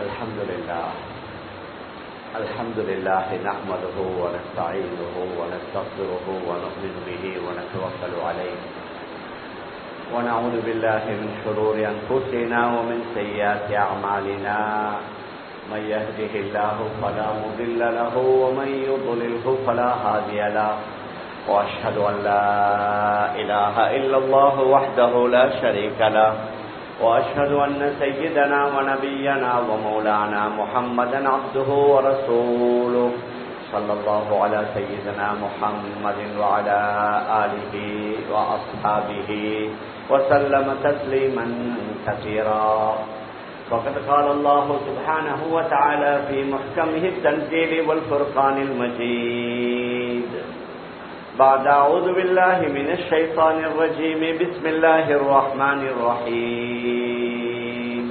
الحمد لله الحمد لله نحمده ونستعينه ونستغفره ونؤمن به ونتوكل عليه ونعوذ بالله من شرور أنفسنا ومن سيئات أعمالنا من يهده الله فلا مضل له ومن يضلله فلا هادي له وأشهد أن لا إله إلا الله وحده لا شريك له وأشهد أن سيدنا ونبينا ومولانا محمدا عبده ورسوله صلى الله على سيدنا محمد وعلى آله وأصحابه وسلم تسليما كثيرا وقد قال الله سبحانه وتعالى في محكمه التنزيل والفرقان المجيد بعد أعوذ بالله من الشيطان الرجيم بسم الله الرحمن الرحيم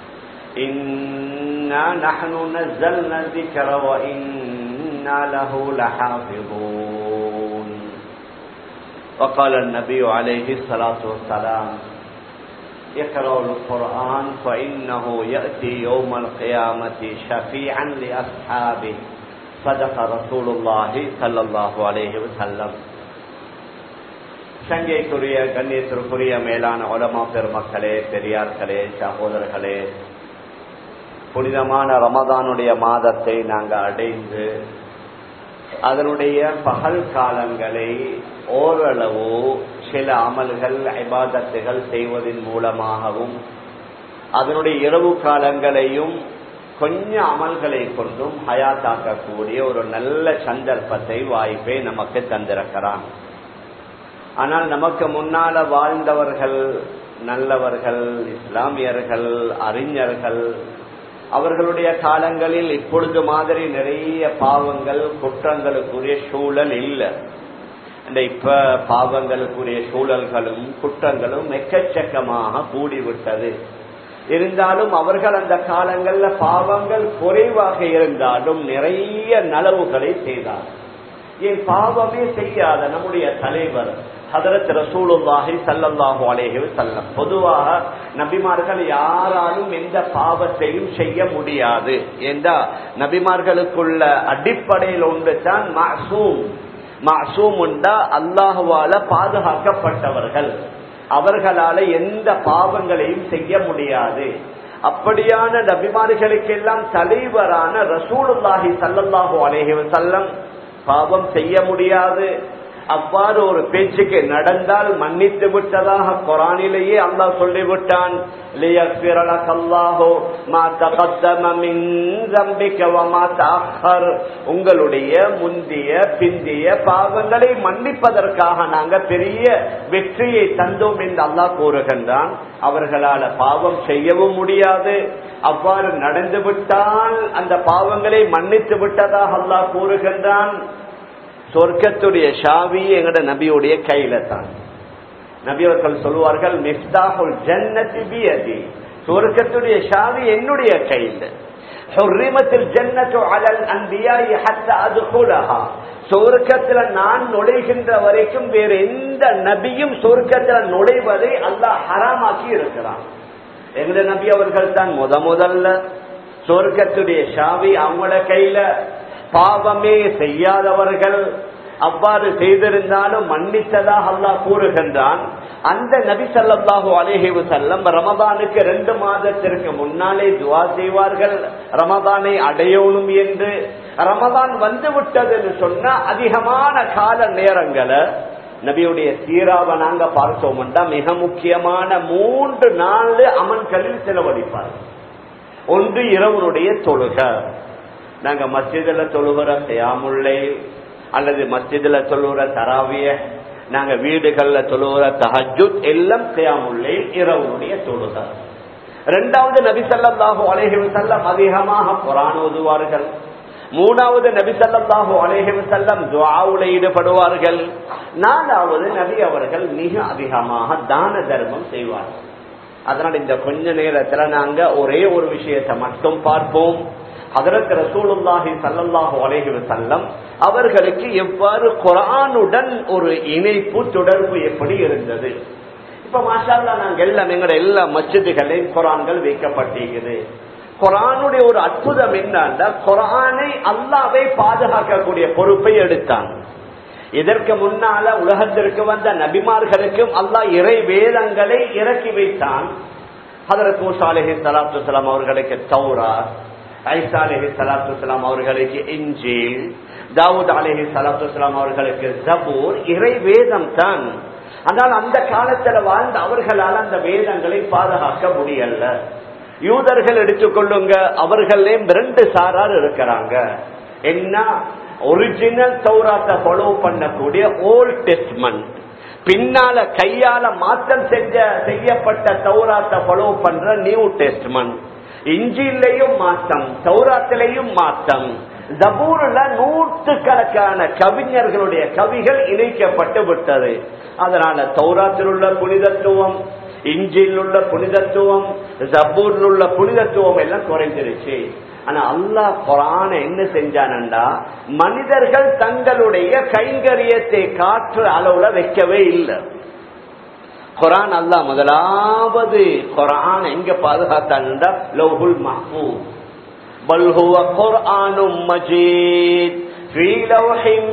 إنا نحن نزلنا الذكر وإنا له لحافظون وقال النبي عليه الصلاة والسلام اقرأوا القرآن فإنه يأتي يوم القيامة شفيعا لأصحابه صدق رسول الله صلى الله عليه وسلم சங்கைக்குரிய கண்ணியத்திற்குரிய மேலான உலமா பெருமக்களே பெரியார்களே சகோதரர்களே புனிதமான ரமதானுடைய மாதத்தை நாங்கள் அடைந்து அதனுடைய பகல் காலங்களை ஓரளவு சில அமல்கள் ஐபாதத்துகள் செய்வதன் மூலமாகவும் அதனுடைய இரவு காலங்களையும் கொஞ்சம் அமல்களை கொண்டும் ஹயாத்தாக்கக்கூடிய ஒரு நல்ல சந்தர்ப்பத்தை வாய்ப்பை நமக்கு தந்திருக்கிறான் ஆனால் நமக்கு முன்னால வாழ்ந்தவர்கள் நல்லவர்கள் இஸ்லாமியர்கள் அறிஞர்கள் அவர்களுடைய காலங்களில் இப்பொழுது மாதிரி நிறைய பாவங்கள் குற்றங்களுக்குரிய சூழல் இல்லை இந்த இப்ப பாவங்களுக்குரிய சூழல்களும் குற்றங்களும் எக்கச்சக்கமாக கூடிவிட்டது இருந்தாலும் அவர்கள் அந்த காலங்கள்ல பாவங்கள் குறைவாக இருந்தாலும் நிறைய நலவுகளை செய்தார் என் பாவமே செய்யாத நம்முடைய தலைவர் ஹதரத் ரசூலுல்லாஹி சல்லல்லாஹு அலேஹி செல்லம் பொதுவாக நபிமார்கள் யாராலும் எந்த பாவத்தையும் செய்ய முடியாது என்ற நபிமார்களுக்குள்ள அடிப்படையில் ஒன்று தான் மாசூம் மாசூம் உண்டா அல்லாஹுவால பாதுகாக்கப்பட்டவர்கள் அவர்களால எந்த பாவங்களையும் செய்ய முடியாது அப்படியான நபிமார்களுக்கெல்லாம் தலைவரான ரசூலுல்லாஹி சல்லல்லாஹு அலேஹி செல்லம் பாவம் செய்ய முடியாது அவ்வாறு ஒரு பேச்சுக்கு நடந்தால் மன்னித்து விட்டதாக குரானிலேயே அல்லாஹ் சொல்லிவிட்டான் உங்களுடைய முந்திய பிந்திய பாவங்களை மன்னிப்பதற்காக நாங்க பெரிய வெற்றியை தந்தோம் என்று அல்லாஹ் கூறுகின்றான் அவர்களால பாவம் செய்யவும் முடியாது அவ்வாறு நடந்து விட்டால் அந்த பாவங்களை மன்னித்து விட்டதாக அல்லாஹ் கூறுகின்றான் சொர்க்கத்துடைய ஷாவி எங்கட நபியுடைய கையில தான் நபி அவர்கள் சொல்லுவார்கள் மிஃப்தாஹுல் ஜன்னதி பியதி சொர்க்கத்துடைய ஷாவி என்னுடைய கையில் ஹுர்ரிமத்தில் ஜன்னத்து அலல் அன்பியாய் ஹத்தா அதுகுலஹா சொர்க்கத்துல நான் நுழைகின்ற வரைக்கும் வேற எந்த நபியும் சொர்க்கத்துல நுழைவதை அல்லாஹ் ஹராமாக்கி இருக்கிறான் எங்க நபி அவர்கள் தான் முத முதல்ல சொர்க்கத்துடைய ஷாவி அவங்கள கையில பாவமே செய்யாதவர்கள் அவ்வாறு செய்திருந்தாலும் மன்னித்ததாக அல்லாஹ் கூறுகின்றான் அந்த நபி சல்லாஹூ அலேஹிவு செல்லம் ரமதானுக்கு ரெண்டு மாதத்திற்கு முன்னாலே துவா செய்வார்கள் ரமதானை அடையணும் என்று ரமதான் வந்து விட்டதுன்னு சொன்னா அதிகமான கால நேரங்களை நபியுடைய சீராவை நாங்க பார்த்தோம்னா மிக முக்கியமான மூன்று நாலு அமன்களில் செலவழிப்பார்கள் ஒன்று இரவனுடைய தொழுக நாங்க மஸ்ஜிதுல தொழுகிற செய்யாமுல்லை அல்லது மஸ்ஜிதுல தொழுகிற தராவிய நாங்க வீடுகள்ல தொழுகிற தஹஜுத் எல்லாம் செய்யாமுல்லை இரவனுடைய தொழுக இரண்டாவது நபி சல்லாஹூ அலேஹி செல்லம் அதிகமாக குரான் ஓதுவார்கள் மூணாவது நபி சல்லாஹூ அலேஹி செல்லம் துவாவுல ஈடுபடுவார்கள் நாலாவது நபி அவர்கள் மிக அதிகமாக தான தர்மம் செய்வார்கள் அதனால இந்த கொஞ்ச நேரத்துல நாங்க ஒரே ஒரு விஷயத்தை மட்டும் பார்ப்போம் அதற்கு ரசூலுல்லாஹி சல்லல்லாஹு அலைஹி வஸல்லம் அவர்களுக்கு எவ்வாறு குரானுடன் ஒரு இணைப்பு தொடர்பு எப்படி இருந்தது இப்ப மாஷால்லா நாங்க எல்லாம் எங்கட எல்லா மஸ்ஜிதுகளையும் குரான்கள் வைக்கப்பட்டிருக்குது குரானுடைய ஒரு அற்புதம் என்னன்னா குரானை அல்லாவை பாதுகாக்கக்கூடிய பொறுப்பை எடுத்தான் இதற்கு முன்னால உலகத்திற்கு வந்த நபிமார்களுக்கும் அல்லாஹ் இறை வேதங்களை இறக்கி வைத்தான் ஹதரத் மூசா அலஹி சலாத்து சலாம் அவர்களுக்கு தௌரா ஐசா அலஹி சலாத்து சலாம் அவர்களுக்கு இஞ்சில் தாவூத் அலஹி சலாத்து சலாம் அவர்களுக்கு ஜபூர் இறை வேதம் தான் ஆனால் அந்த காலத்துல வாழ்ந்த அவர்களால் அந்த வேதங்களை பாதுகாக்க முடியல யூதர்கள் எடுத்துக்கொள்ளுங்க அவர்களே ரெண்டு சாரார் இருக்கிறாங்க என்ன ஒரிஜினல் தௌராத்தை ஃபாலோ பண்ணக்கூடிய ஓல்ட் டெஸ்ட்மெண்ட் பின்னால கையால மாற்றம் செஞ்ச செய்யப்பட்ட தௌராத்தை ஃபாலோ பண்ற நியூ டெஸ்ட்மெண்ட் இஞ்சிலையும் மாற்றம் தௌராத்திலையும் மாற்றம் ஜபூர்ல நூற்றுக்கணக்கான கவிஞர்களுடைய கவிகள் இணைக்கப்பட்டு விட்டது அதனால தௌராத்தில் உள்ள புனிதத்துவம் இஞ்சில் உள்ள புனிதத்துவம் ஜபூர்ல உள்ள புனிதத்துவம் எல்லாம் குறைஞ்சிருச்சு ஆனா அல்லாஹ் குரான என்ன செஞ்சானண்டா மனிதர்கள் தங்களுடைய கைங்கரியத்தை காற்று அளவுல வைக்கவே இல்லை குரான் அல்லாஹ் முதலாவது குரான் எங்க பாதுகாத்தான்டா லவ்ஹுல் மஹ்பூஸ் பல் ஹுவ குர்ஆனும் மஜீத் ஃபீ லவ்ஹின்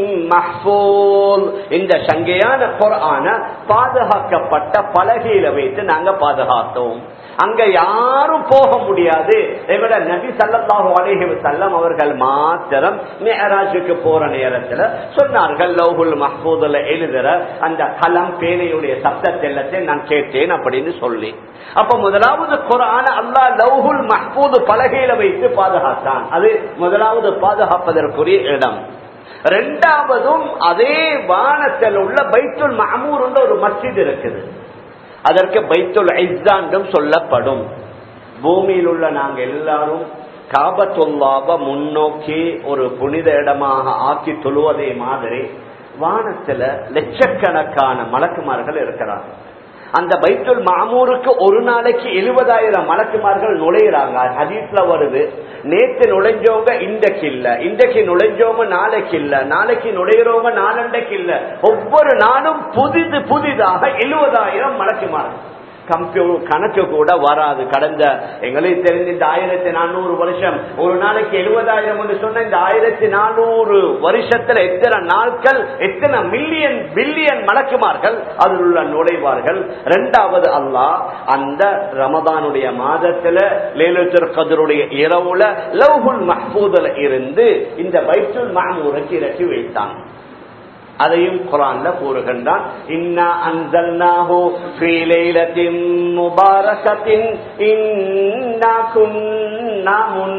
மஹ்பூல் இந்த சங்கையான குர்ஆன பாதுகாக்கப்பட்ட பலகையில வைத்து நாங்க பாதுகாத்தோம் அங்க யாரும் போக முடியாது எங்கட நபி சல்லாஹு அலேஹி செல்லம் அவர்கள் மாத்திரம் மேராஜுக்கு போற நேரத்துல சொன்னார்கள் லவ்ஹுல் மஹ்பூதுல எழுதுற அந்த கலம் பேனையுடைய சப்தத்தெல்லத்தை நான் கேட்டேன் அப்படின்னு சொல்லி அப்ப முதலாவது குரான அல்லாஹ் லவ்ஹுல் மஹ்பூது பலகையில வைத்து பாதுகாத்தான் அது முதலாவது பாதுகாப்பதற்குரிய இடம் ரெண்டாவதும் அதே வானத்தில் உள்ள பைத்துல் மஹமூர் ஒரு மஸ்ஜித் இருக்குது அதற்கு பைத்துல் ஐசாண்டும் சொல்லப்படும் பூமியில் உள்ள நாங்க எல்லாரும் காபத்துல்லாவ முன்னோக்கி ஒரு புனித இடமாக ஆக்கி தொழுவதே மாதிரி வானத்துல லட்சக்கணக்கான மலக்குமார்கள் இருக்கிறாங்க அந்த பைத்துல் மாமூருக்கு ஒரு நாளைக்கு எழுபதாயிரம் மலக்குமார்கள் நுழையிறாங்க ஹதீஸ்ல வருது நேத்து நுழைஞ்சவங்க இன்றைக்கு இல்ல இன்றைக்கு நுழைஞ்சவங்க நாளைக்கு இல்ல நாளைக்கு நுழையிறவங்க நாளண்டைக்கு இல்ல ஒவ்வொரு நாளும் புதிது புதிதாக எழுபதாயிரம் மலக்குமார்கள் கம்ப்யூட்டர் கணக்கு கூட வராது கடந்த எங்களுக்கு தெரிஞ்ச இந்த ஆயிரத்தி நானூறு வருஷம் ஒரு நாளைக்கு எழுபதாயிரம் என்று சொன்ன இந்த ஆயிரத்தி நானூறு வருஷத்துல எத்தனை நாட்கள் எத்தனை மில்லியன் பில்லியன் மலக்குமார்கள் அதில் உள்ள நுழைவார்கள் இரண்டாவது அல்லாஹ் அந்த ரமதானுடைய மாதத்துல லேலுத்தர் கதருடைய இரவுல லவ்ஹுல் மஹ்பூதுல இருந்து இந்த பைத்துல் மஹமூருக்கு இறக்கி வைத்தான் அதையும் குரான்ல கூறுகின்றான் இன்னா அன்சல்னாஹு ஃபீ லைலத்தின் முபாரகத்தின் இன்னா குன்னா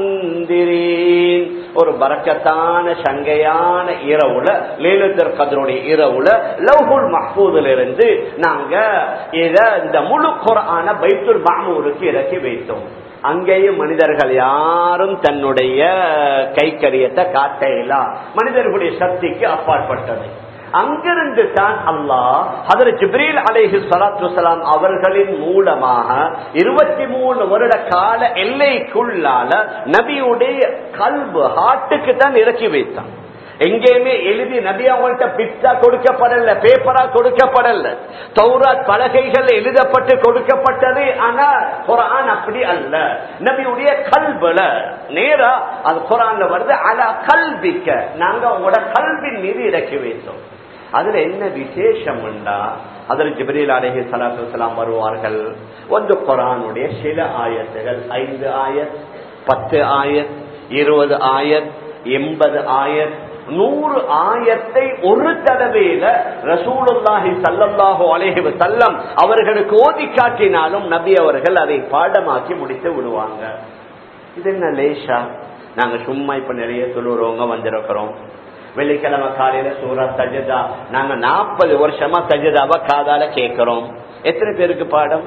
முந்திரீன் ஒரு பரக்கத்தான சங்கையான இரவுல லேலுத்தர் கதருடைய இரவுல லவ்ஹுல் மஹ்பூதுல இருந்து நாங்க இத இந்த முழு குரான பைத்துல் மாமூருக்கு இறக்கி வைத்தோம் அங்கேயும் மனிதர்கள் யாரும் தன்னுடைய கைக்கரியத்தை காட்டையிலா மனிதர்களுடைய சக்திக்கு அப்பாற்பட்டது அங்கிருந்து தான் அல்லாஹ் அதில் ஜிப்ரீல் அலேஹி சலாத்து வலாம் அவர்களின் மூலமாக இருபத்தி மூணு வருட கால எல்லைக்குள்ளால நபியுடைய கல்பு ஹார்ட்டுக்கு தான் இறக்கி வைத்தான் எங்கேயுமே எழுதி நபி அவங்கள்ட்ட பித்தா கொடுக்கப்படல பேப்பரா கொடுக்கப்படல தௌராத் பலகைகள் எழுதப்பட்டு கொடுக்கப்பட்டது ஆனா குரான் அப்படி அல்ல நபியுடைய கல்புல நேரா அது குரான்ல வருது அல கல்விக்க நாங்க உங்களோட கல்வின் மீது இறக்கி வைத்தோம் அதுல என்ன விசேஷம் உண்டா அதில் ஜிப்ரீல் அலஹி சலாத்து வலாம் வருவார்கள் ஒன்று குரானுடைய சில ஆயத்துகள் ஐந்து ஆயத் பத்து ஆயத் இருபது ஆயத் எண்பது ஆயத் நூறு ஆயத்தை ஒரு தடவையில ரசூலுல்லாஹி சல்லல்லாஹு அலேஹி சல்லம் அவர்களுக்கு ஓதி காட்டினாலும் நபி அவர்கள் அதை பாடமாக்கி முடித்து விடுவாங்க இது என்ன லேஷா நாங்க சும்மா இப்ப நிறைய சொல்லுறவங்க வந்திருக்கிறோம் வெள்ளிக்கிழமை காலையில சூரா சஜதா நாங்க நாற்பது வருஷமா சஜதாவை காதால கேட்கிறோம் எத்தனை பேருக்கு பாடம்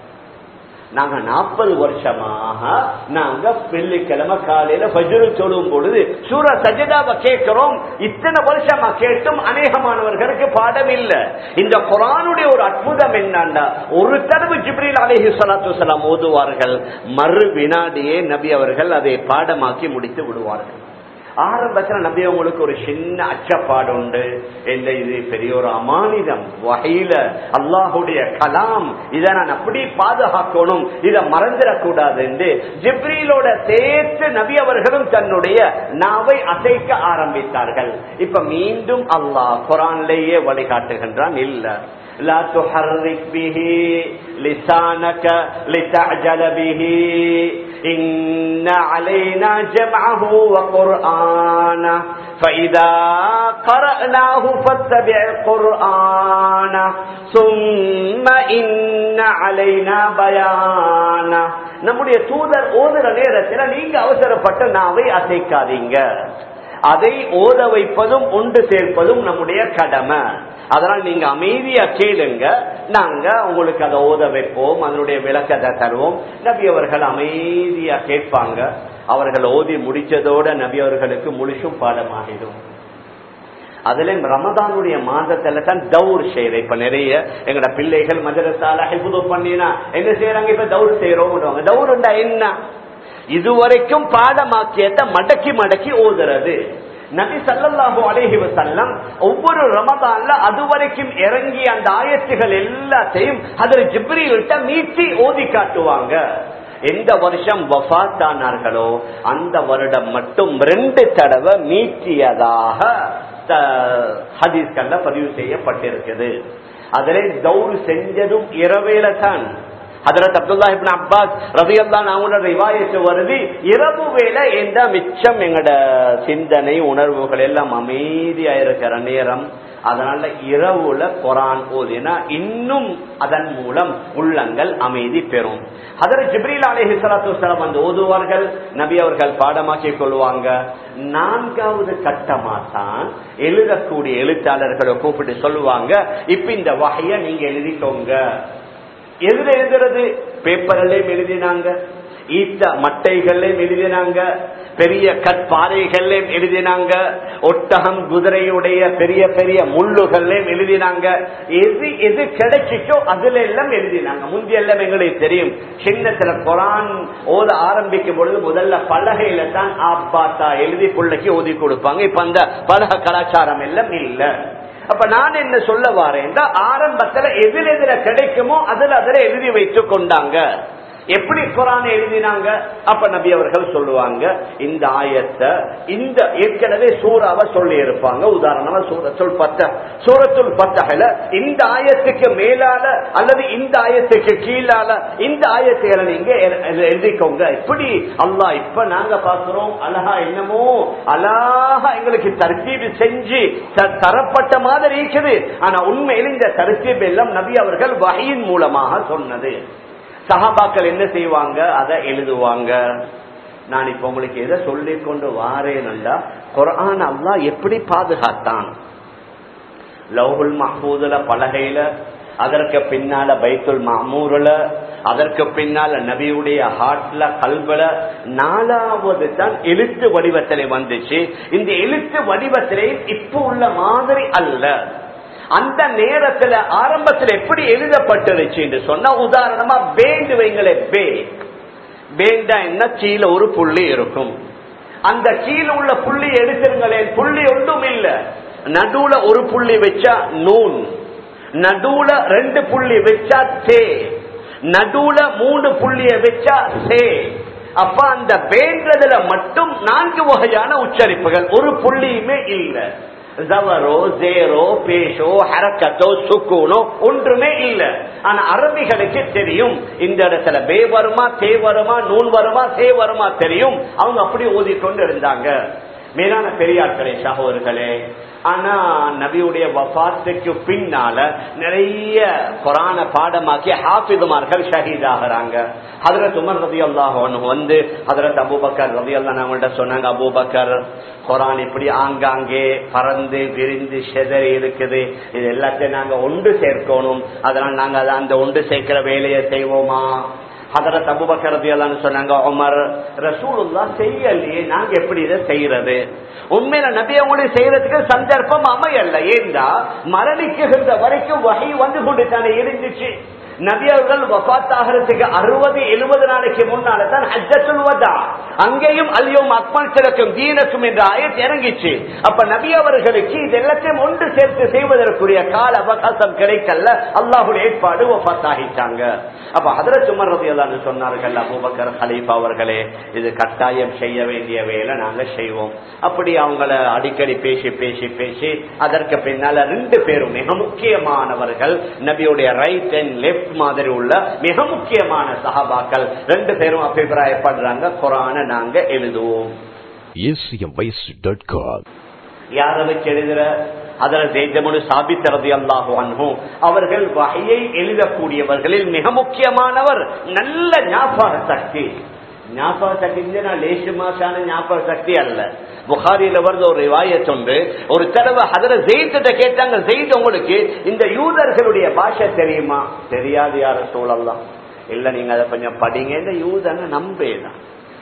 நாங்க நாற்பது வருஷமாக நாங்க வெள்ளிக்கிழமை காலையில பஜ்ரு சொல்லும் பொழுது சூர சஜதாவை கேட்கிறோம் இத்தனை வருஷமா கேட்டும் அநேகமானவர்களுக்கு பாடம் இல்ல இந்த குரானுடைய ஒரு அற்புதம் என்னண்டா ஒரு தடவை ஜிப்ரீல் அலேஹி சலாத்து வலாம் ஓதுவார்கள் மறு வினாடியே நபி அவர்கள் அதை பாடமாக்கி முடித்து விடுவார்கள் ஆரம்பத்துல நபி உங்களுக்கு ஒரு சின்ன அச்சப்பாடு உண்டு என்ன இது பெரிய ஒரு அமானிதம் வகையில அல்லாஹுடைய கலாம் இதை நான் அப்படி பாதுகாக்கணும் இதை மறந்துடக்கூடாது என்று ஜிப்ரீலோட சேர்த்து நபி அவர்களும் தன்னுடைய நாவை அசைக்க ஆரம்பித்தார்கள் இப்ப மீண்டும் அல்லாஹ் குரான்லேயே வழிகாட்டுகின்றான் இல்ல لا تحرك به لسانك لتعجل به إن علينا جمعه وقرآنه فإذا قرأناه فاتبع القرآن ثم إن علينا بيانه நம்முடைய தூதர் ஓதுற நேரத்தில் நீங்க அவசரப்பட்ட நாவை அசைக்காதீங்க அதை ஓத வைப்பதும் ஒன்று சேர்ப்பதும் நம்முடைய கடமை அதனால் நீங்க அமைதியா கேளுங்க நாங்க உங்களுக்கு அதை ஓத வைப்போம் அதனுடைய விளக்கத்தை தருவோம் நபி அவர்கள் அமைதியா கேட்பாங்க அவர்கள் ஓதி முடிச்சதோட நபி அவர்களுக்கு முழுசும் பாடமாகிடும் அதுல ரமதானுடைய மாதத்துல தான் தௌர் செய்யற இப்ப நிறைய எங்கட பிள்ளைகள் மதரசால ஹிபுது பண்ணினா என்ன செய்யறாங்க இப்ப தௌர் செய்யறோம் தௌருண்டா என்ன இதுவரைக்கும் பாடமாக்கியத மடக்கி மடக்கி ஓதுறது நபி சல்லாஹு அலேஹி வசல்லம் ஒவ்வொரு ரமதான்ல அதுவரைக்கும் இறங்கி அந்த ஆயத்துகள் எல்லாத்தையும் அதில் ஜிப்ரில்கிட்ட மீட்டி ஓதி காட்டுவாங்க எந்த வருஷம் வஃத்தானார்களோ அந்த வருடம் மட்டும் ரெண்டு தடவை மீட்டியதாக ஹதீஸ்கள்ல பதிவு செய்யப்பட்டிருக்குது அதிலே தௌர் செஞ்சதும் இரவேல தான் ஹதரத் அப்துல்லா இப்னு அப்பாஸ் ரபியல்லான் அவங்களோட ரிவாயத்து வருது இரவு வேலை எந்த மிச்சம் எங்கட சிந்தனை உணர்வுகள் எல்லாம் அமைதியா இருக்கிற நேரம் அதனால இரவுல குரான் ஓதினா இன்னும் அதன் மூலம் உள்ளங்கள் அமைதி பெறும் அதற்கு ஜிப்ரீல் அலேஹி சலாத்து வந்து ஓதுவார்கள் நபி அவர்கள் பாடமாக்கி கொள்வாங்க நான்காவது கட்டமா தான் எழுதக்கூடிய எழுத்தாளர்களை கூப்பிட்டு சொல்லுவாங்க இப்ப இந்த வகைய நீங்க எழுதிக்கோங்க எதுல எழுதுறது பேப்பர்லயும் எழுதினாங்க ஈத்த மட்டைகள்லயும் எழுதினாங்க பெரிய கற்பாறைகள்லயும் எழுதினாங்க ஒட்டகம் குதிரையுடைய பெரிய பெரிய முள்ளுகள்லயும் எழுதினாங்க எது எது கிடைச்சிச்சோ அதுல எல்லாம் எழுதினாங்க முந்தைய எல்லாம் எங்களுக்கு தெரியும் சின்னத்துல குரான் ஓத ஆரம்பிக்கும் பொழுது முதல்ல பலகையில தான் ஆப்பாத்தா எழுதி பிள்ளைக்கு ஓதி கொடுப்பாங்க இப்ப அந்த பலக கலாச்சாரம் எல்லாம் இல்லை அப்ப நான் என்ன சொல்ல வரேன் ஆரம்பத்துல எதில் எதிர கிடைக்குமோ அதுல அதுல எழுதி வைத்துக் கொண்டாங்க எப்படி குரான் எழுதினாங்க அப்ப நபி அவர்கள் சொல்லுவாங்க இந்த ஆயத்தை இந்த ஏற்கனவே சூறாவை சொல்லி இருப்பாங்க உதாரணமா சூரத்துள் பத்த சூரத்துள் பத்தகல இந்த ஆயத்துக்கு மேலால அல்லது இந்த ஆயத்துக்கு கீழால இந்த ஆயத்துகளை நீங்க எழுதிக்கோங்க இப்படி அல்லா இப்ப நாங்க பாக்குறோம் அழகா என்னமோ அழகா எங்களுக்கு தர்த்தீபு செஞ்சு தரப்பட்ட மாதிரி இருக்குது ஆனா உண்மையில் இந்த தர்த்தீப் எல்லாம் நபி அவர்கள் வகையின் மூலமாக சொன்னது சஹாபாக்கள் என்ன செய்வாங்க அதை எழுதுவாங்க நான் இப்ப உங்களுக்கு எதை சொல்லிக் கொண்டு வாரேனல்லா குரான் அல்லா எப்படி பாதுகாத்தான் லவ்ஹுல் மஹூதுல பலகையில அதற்கு பின்னால பைத்துல் மாமூர்ல அதற்கு பின்னால நபியுடைய ஹார்ட்ல கல்வல நாலாவது தான் எழுத்து வடிவத்திலே வந்துச்சு இந்த எழுத்து வடிவத்திலே இப்ப உள்ள மாதிரி அல்ல அந்த நேரத்துல ஆரம்பத்தில் எப்படி எழுதப்பட்டுருச்சு என்று சொன்னா உதாரணமா பேண்டு வைங்களே பே பேண்டா என்ன கீழே ஒரு புள்ளி இருக்கும் அந்த கீழே உள்ள புள்ளி எடுத்துருங்களேன் புள்ளி ஒன்றும் இல்ல நடுவுல ஒரு புள்ளி வச்சா நூன் நடுவுல ரெண்டு புள்ளி வச்சா தே நடுவுல மூணு புள்ளிய வச்சா சே அப்ப அந்த பேன்றதுல மட்டும் நான்கு வகையான உச்சரிப்புகள் ஒரு புள்ளியுமே இல்லை ஜவரோ ஜேரோ பேஷோ ஹரக்கத்தோ சுக்கூனோ ஒன்றுமே இல்ல ஆனா அரபிகளுக்கு தெரியும் இந்த இடத்துல பே வருமா தே வருமா நூன் வருமா சே வருமா தெரியும் அவங்க அப்படி ஓதிக்கொண்டு இருந்தாங்க மேலான பெரியார்களே சகோதர்களே ஆனா நபியுடைய வபாத்துக்கு பின்னால நிறைய குரான பாடமாக்கி ஹாஃபிதுமார்கள் ஷஹீத் ஆகிறாங்க ஹதரத் உமர் ரவி அல்லாஹ் வந்து ஹதரத் அபூபக்கர் ரவி அல்லா அவங்கள்ட்ட சொன்னாங்க அபூபக்கர் குரான் இப்படி ஆங்காங்கே பறந்து விரிந்து செதறி இருக்குது இது எல்லாத்தையும் நாங்க ஒன்று சேர்க்கணும் அதனால நாங்க அதை அந்த ஒன்று சேர்க்கிற வேலையை செய்வோமா ஹதரத் அபுபக்கரதியல்லான்னு சொன்னாங்க உமர் ரசூலுல்லா செய்யலையே நாங்க எப்படி இதை செய்யறது உண்மையில நபி அவங்களுடைய செய்யறதுக்கு சந்தர்ப்பம் அமையல்ல ஏண்டா மரணிக்குகின்ற வரைக்கும் வகை வந்து கொண்டு தானே இருந்துச்சு நபி அவர்கள் வஃத் ஆகிறதுக்கு அறுபது எழுபது நாளைக்கு முன்னால தான் ஹஜ்ஜத்துல் வதா அங்கேயும் அல்யோம் அக்மல் சிறக்கும் தீனக்கும் என்ற ஆயத் இறங்கிச்சு அப்ப நபி அவர்களுக்கு இது எல்லாத்தையும் ஒன்று சேர்த்து செய்வதற்குரிய கால அவகாசம் கிடைக்கல அல்லாஹுடைய ஏற்பாடு வஃத் ஆகிட்டாங்க அப்ப ஹதரத் உமர் ரதியல்லான்னு சொன்னார்கள் அபூபக்கர் ஹலீஃபா அவர்களே இது கட்டாயம் செய்ய வேண்டிய வேலை நாங்க செய்வோம் அப்படி அவங்கள அடிக்கடி பேசி பேசி பேசி அதற்கு பின்னால ரெண்டு பேரும் மிக முக்கியமானவர்கள் நபியுடைய ரைட் அண்ட் லெப்ட் மாதிரி உள்ள மிக முக்கியமான சஹாபாக்கள் ரெண்டு பேரும் அபிப்பிராயப்படுறாங்க குரான நாங்க எழுதுவோம் acmvoice.com யார வச்சு எழுதுற அதில் ஜெய்தமுனு சாபித்தரது அல்லாஹு அன்ஹும் அவர்கள் வகையை எழுதக்கூடியவர்களில் மிக முக்கியமானவர் நல்ல ஞாபக சக்தி ஞாபக சக்தி லேசு மாசான ஞாபக சக்தி அல்ல புகாரியில வருது ஒரு வாயத்தொண்டு ஒரு தடவை அதுல ஜெயித்த கேட்டாங்க ஜெயித் உங்களுக்கு இந்த யூதர்களுடைய பாஷை தெரியுமா தெரியாது யார சூழல்லாம் இல்ல நீங்க அதை கொஞ்சம் படிங்க இந்த யூதனை நம்பேதான்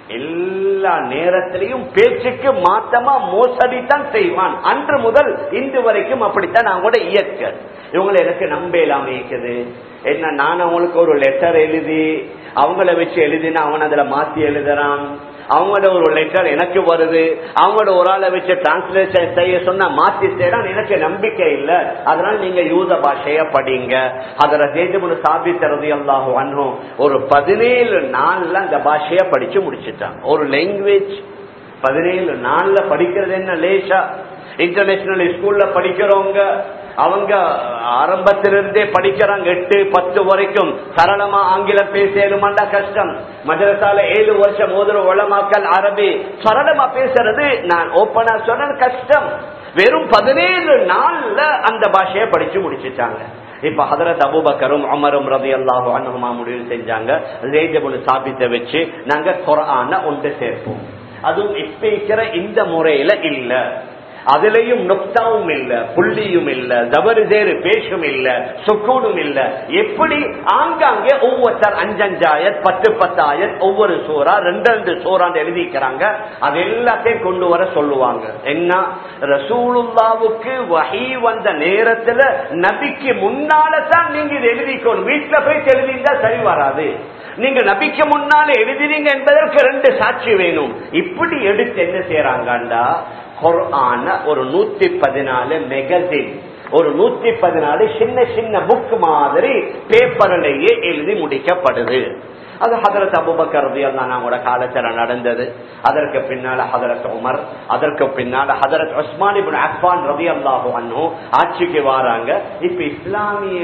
எல்லா நேரத்திலையும் பேச்சுக்கு மாத்தமா மோசடி தான் செய்வான் அன்று முதல் இன்று வரைக்கும் அப்படித்தான் நான் கூட இயக்க இவங்களை எனக்கு நம்பலாம் இருக்குது என்ன நான் அவங்களுக்கு ஒரு லெட்டர் எழுதி அவங்கள வச்சு எழுதினா அவன் அதுல மாத்தி எழுதுறான் அவங்களோட ஒரு லெட்டர் எனக்கு வருது அவங்களோட ஒரு ஆளை வச்சு டிரான்ஸ்லேஷன் செய்ய சொன்னா மாத்தி செய்யறான் எனக்கு நம்பிக்கை இல்ல அதனால நீங்க யூத பாஷைய படிங்க அதுல தேஜமுனு சாபித்தரது எல்லாகும் அன்னும் ஒரு பதினேழு நாள்ல அந்த பாஷைய படிச்சு முடிச்சுட்டான் ஒரு லாங்குவேஜ் பதினேழு நாள்ல படிக்கிறது என்ன லேசா இன்டர்நேஷனல் ஸ்கூல்ல படிக்கிறவங்க அவங்க ஆரம்பத்திலிருந்தே படிக்கிறாங்க எட்டு பத்து வரைக்கும் சரளமா ஆங்கிலம் பேசலுமாண்டா கஷ்டம் மதரசால ஏழு வருஷம் ஓதுற உளமாக்கல் அரபி சரளமா பேசுறது நான் ஓப்பனா சொன்ன கஷ்டம் வெறும் பதினேழு நாள்ல அந்த பாஷையை படிச்சு முடிச்சுட்டாங்க இப்ப ஹதரத் அபுபக்கரும் அமரும் ரவி அல்லாஹு அனுமா முடிவு செஞ்சாங்க ரேஜபுல் சாபித்தை வச்சு நாங்க குரான ஒன்று சேர்ப்போம் அதுவும் இப்ப இருக்கிற இந்த முறையில இல்ல அதுலயும் நொக்தாவும் இல்ல புள்ளியும் இல்ல தவறுதேறு பேஷும் இல்ல சுக்கூடும் இல்ல எப்படி ஆங்காங்கே ஒவ்வொருத்தர் அஞ்சஞ்சாயத் பத்து பத்தாயத் ஒவ்வொரு சோரா ரெண்டு ரெண்டு சோறான்னு எழுதிக்கிறாங்க அது எல்லாத்தையும் கொண்டு வர சொல்லுவாங்க என்ன ரசூலுல்லாவுக்கு வகை வந்த நேரத்துல நபிக்கு முன்னால தான் நீங்க இது எழுதிக்கணும் வீட்டுல போய் எழுதிந்தா சரி வராது நீங்க நபிக்கு முன்னால எழுதினீங்க என்பதற்கு ரெண்டு சாட்சி வேணும் இப்படி எடுத்து என்ன செய்யறாங்கண்டா குர்ஆன ஒரு நூத்தி பதினாலு மெகசின் ஒரு நூத்தி பதினாலு சின்ன சின்ன புக் மாதிரி பேப்பர்லயே எழுதி முடிக்கப்படுது அது ஹதரத் அபுபக்கர் நம்மளோட காலத்துல நடந்தது அதற்கு பின்னால ஹதரத் உமர் அதற்கு பின்னால ஹதரத் உஸ்மான் இபின் அஃபான் ரவி அல்லாஹு அண்ணு ஆட்சிக்கு வராங்க இப்ப இஸ்லாமிய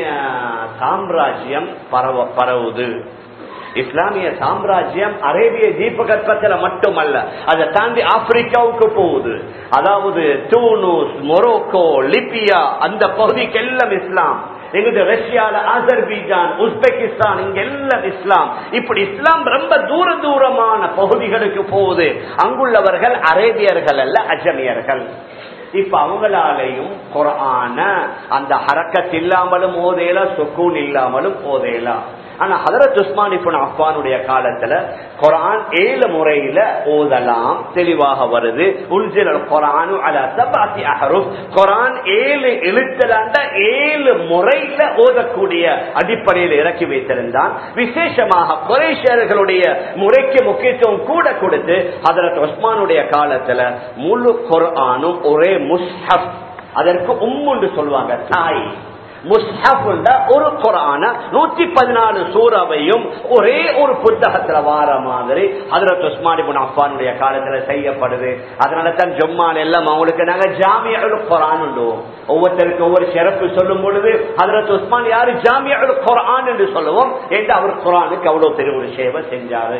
சாம்ராஜ்யம் பரவ பரவுது இஸ்லாமிய சாம்ராஜ்யம் அரேபிய தீபகற்பத்துல மட்டுமல்ல அதை தாண்டி ஆப்பிரிக்காவுக்கு போகுது அதாவது தூனூஸ் மொரோக்கோ லிபியா அந்த பகுதிக்கு எல்லாம் இஸ்லாம் எங்கிட்ட ரஷ்யால அசர்பீஜான் உஸ்பெகிஸ்தான் இங்க எல்லாம் இஸ்லாம் இப்படி இஸ்லாம் ரொம்ப தூர தூரமான பகுதிகளுக்கு போகுது அங்குள்ளவர்கள் அரேபியர்கள் அல்ல அஜமியர்கள் இப்ப அவங்களாலையும் குரான அந்த ஹரக்கத் இல்லாமலும் ஓதேலா சுக்கூன் இல்லாமலும் ஓதேலா ஆனா ஹதரத் உஸ்மான் இப்போ அப்பானுடைய காலத்துல குரான் ஏழு முறையில ஓதலாம் தெளிவாக வருது உல்சில் குரானு அல சபாசி அஹருப் குரான் ஏழு எழுத்தலாண்ட ஏழு முறையில ஓதக்கூடிய அடிப்படையில் இறக்கி வைத்திருந்தான் விசேஷமாக குரேஷர்களுடைய முறைக்கு முக்கியத்துவம் கூட கொடுத்து ஹதரத் உஸ்மானுடைய காலத்துல முழு குரானும் ஒரே முஸ்ஹப் அதற்கு உம்முண்டு சொல்லுவாங்க தாய் ஒரு குரான நூத்தி பதினாலு சூறாவையும் ஒரே ஒரு புத்தகத்துல வார மாதிரி ஹதரத் உஸ்மான் அப்பானுடைய காலத்துல செய்யப்படுது அதனால தான் ஜொம்மான் எல்லாம் அவங்களுக்கு நாங்க ஜாமியா குரான் ஒவ்வொருத்தருக்கு ஒவ்வொரு சிறப்பு சொல்லும் பொழுது ஹதரத் உஸ்மான் யாரு ஜாமியா குரான் என்று சொல்லுவோம் என்று அவர் குரானுக்கு அவ்வளவு பெரிய ஒரு சேவை செஞ்சாரு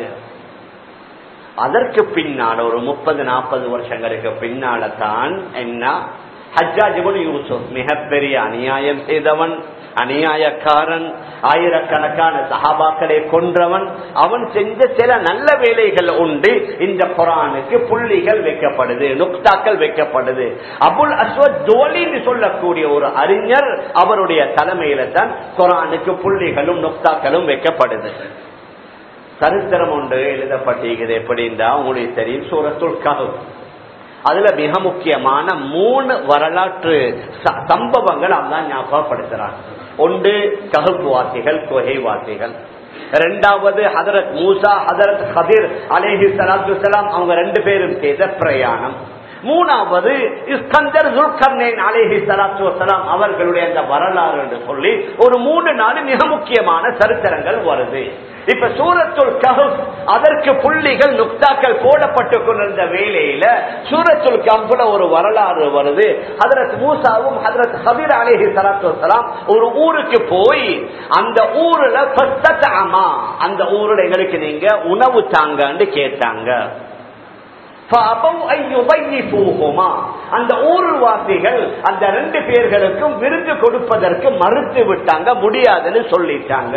அதற்கு பின்னால் ஒரு முப்பது நாற்பது வருஷங்களுக்கு பின்னால தான் என்ன ஹஜ்ஜாஜிபுன் யூசுப் மிகப்பெரிய அநியாயம் செய்தவன் அநியாயக்காரன் ஆயிரக்கணக்கான சஹாபாக்களை கொன்றவன் அவன் செஞ்ச சில நல்ல வேலைகள் உண்டு இந்த குரானுக்கு புள்ளிகள் வைக்கப்படுது நுக்தாக்கள் வைக்கப்படுது அபுல் அஸ்வத் தோலின்னு சொல்லக்கூடிய ஒரு அறிஞர் அவருடைய தலைமையில தான் குரானுக்கு புள்ளிகளும் நுக்தாக்களும் வைக்கப்படுது சரித்திரம் ஒன்று எழுதப்பட்டிருக்கிறது எப்படின்னா உங்களுக்கு தெரியும் சூரத்துல் கஹு அதுல மிக முக்கியமான மூணு வரலாற்று சம்பவங்கள் அதான் ஞாபகப்படுத்துறாங்க ஒன்று கஹப் வாசிகள் குகை வாசிகள் இரண்டாவது ஹதரத் மூசா ஹதரத் ஹதிர் அலேஹி சலாத்து சலாம் அவங்க ரெண்டு பேரும் செய்த பிரயாணம் மூணாவது இஸ்கந்தர் துல்கர்னேன் அலேஹி சலாத்து வசலாம் அவர்களுடைய அந்த வரலாறு என்று சொல்லி ஒரு மூணு நாலு மிக முக்கியமான சரித்திரங்கள் வருது இப்ப சூரத்துல் கஹப் அதற்கு புள்ளிகள் நுக்தாக்கள் போடப்பட்டு கொண்டிருந்த வேலையில சூரத்துல் கஹ்ல ஒரு வரலாறு வருது ஹதரத் மூசாவும் ஹதரத் ஹபீர் அலேஹி சலாத்து வசலாம் ஒரு ஊருக்கு போய் அந்த ஊர்ல ஃபஸ்தஅமா, அந்த ஊர்ல எங்களுக்கு நீங்க உணவு தாங்கன்னு கேட்டாங்க فَأَبَوْا أَن يُضَيِّفُوهُمَا. அந்த ஊர்வாசிகள் அந்த ரெண்டு பேர்களுக்கும் விருந்து கொடுப்பதற்கு மறுத்து விட்டாங்க முடியாதுன்னு சொல்லிட்டாங்க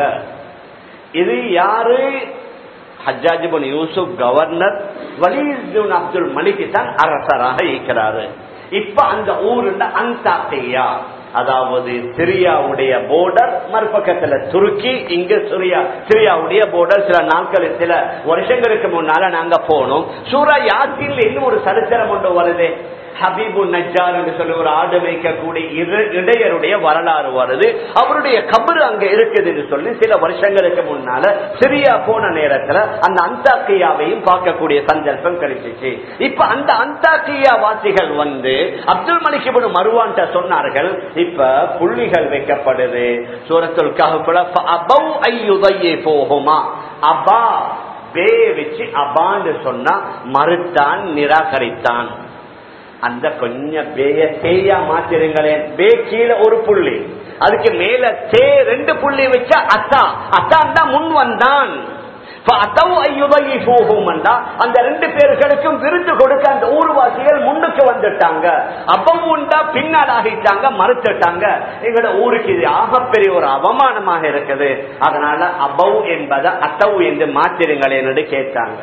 இது யாரு ஹஜ்ஜாஜிபன் யூசுப் கவர்னர் வலீதுன் அப்துல் மலிக் தான் அரசராக இருக்கிறாரு இப்ப அந்த ஊருல அந்தாத்தையா அதாவது சிரியாவுடைய போர்டர் மறுபக்கத்துல துருக்கி இங்க சிரியா சிரியாவுடைய போர்டர் சில நாட்கள் சில வருஷங்களுக்கு முன்னால நாங்க போனோம் சூரா யாசின்ல இன்னும் ஒரு சரித்திரம் ஒன்று வருது ஹபீபு நஜார் என்று சொல்லி ஒரு ஆடு வைக்கக்கூடிய இரு- இடையருடைய வரலாறு வருது அவருடைய கபரு அங்க இருக்குது என்று சொல்லி சில வருஷங்களுக்கு முன்னால சிரியா போன நேரத்துல அந்த அந்தாக்கியாவையும் பார்க்கக்கூடிய சந்தர்ப்பம் கிடைச்சிச்சு இப்ப அந்த அந்தாக்கியா வாசிகள் வந்து அப்துல் மலிக் இப்னு மருவான்ட்ட சொன்னார்கள் இப்ப புள்ளிகள் வைக்கப்படுது சூரத்துல் கஹ்ஃபுல ஃபஅபௌ அய்யுதையே போகுமா அபா பே வச்சு அபான்னு சொன்னா மறுத்தான் நிராகரித்தான் அந்த கொஞ்சம் பேய தேயா மாத்திருங்களேன் பே கீழே ஒரு புள்ளி அதுக்கு மேல தே ரெண்டு புள்ளி வச்சா அத்தா அத்தான் தான் முன் வந்தான் فأتوا أن يضيفوهم என்றா, அந்த ரெண்டு பேர்களுக்கும் விருது கொடுக்க அந்த ஊர்வாசிகள் முன்னுக்கு வந்துட்டாங்க அப்பம் உண்டா பின்னால் ஆகிட்டாங்க மறுத்துட்டாங்க எங்களோட ஊருக்கு இது ஆகப்பெரிய ஒரு அவமானமாக இருக்குது அதனால அபவ் என்பதை அத்தவு என்று மாத்திருங்களேன் என்று கேட்டாங்க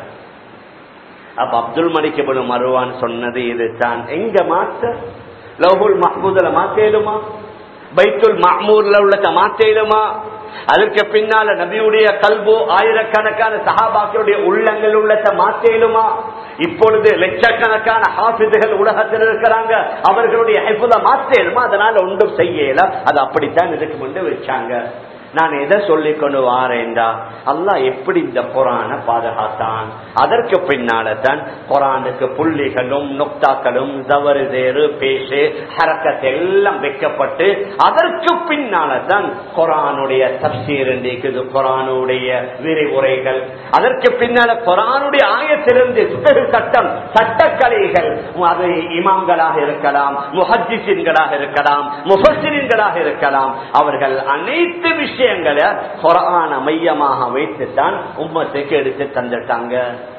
அப்ப அப்துல் மலிக் இப்னு மருவான் சொன்னது இதுதான் எங்க மாத்த லவ்ஹுல் மஹ்பூதுல மாத்தேலுமா பைத்துல் மஹ்மூர்ல உள்ளத மாத்தேலுமா அதற்கு பின்னால நபியுடைய கல்பு ஆயிரக்கணக்கான சஹாபாக்களுடைய உள்ளங்கள் உள்ளத மாத்தேலுமா இப்பொழுது லட்சக்கணக்கான ஹாஃபிதுகள் உலகத்தில் இருக்கிறாங்க அவர்களுடைய ஹைஃபுல மாத்தேலுமா அதனால ஒன்றும் செய்யல அது அப்படித்தான் இதுக்கு முன்பு வச்சாங்க நான் எதை சொல்லிக் கொண்டு வாரேன்டா அல்லாஹ் எப்படி இந்த குரான பாதுகாத்தான் அதற்கு பின்னால தான் குரானுக்கு புள்ளிகளும் நுக்தாக்களும் ஜவருதேரு பேசு ஹரக்கத் எல்லாம் வைக்கப்பட்டு அதற்கு பின்னால தான் குரானுடைய தப்சீர் இருக்குது குரானுடைய விரிவுரைகள் அதற்கு பின்னால குரானுடைய ஆயத்திலிருந்து சுத்தகு சட்டம் சட்டக்கலைகள் அது இமாம்களாக இருக்கலாம் முஹஜிசின்களாக இருக்கலாம் முஃபசின்களாக இருக்கலாம் அவர்கள் அனைத்து விஷயங்களை குரான மையமாக வைத்துத்தான் உம்மத்துக்கு எடுத்து தந்துட்டாங்க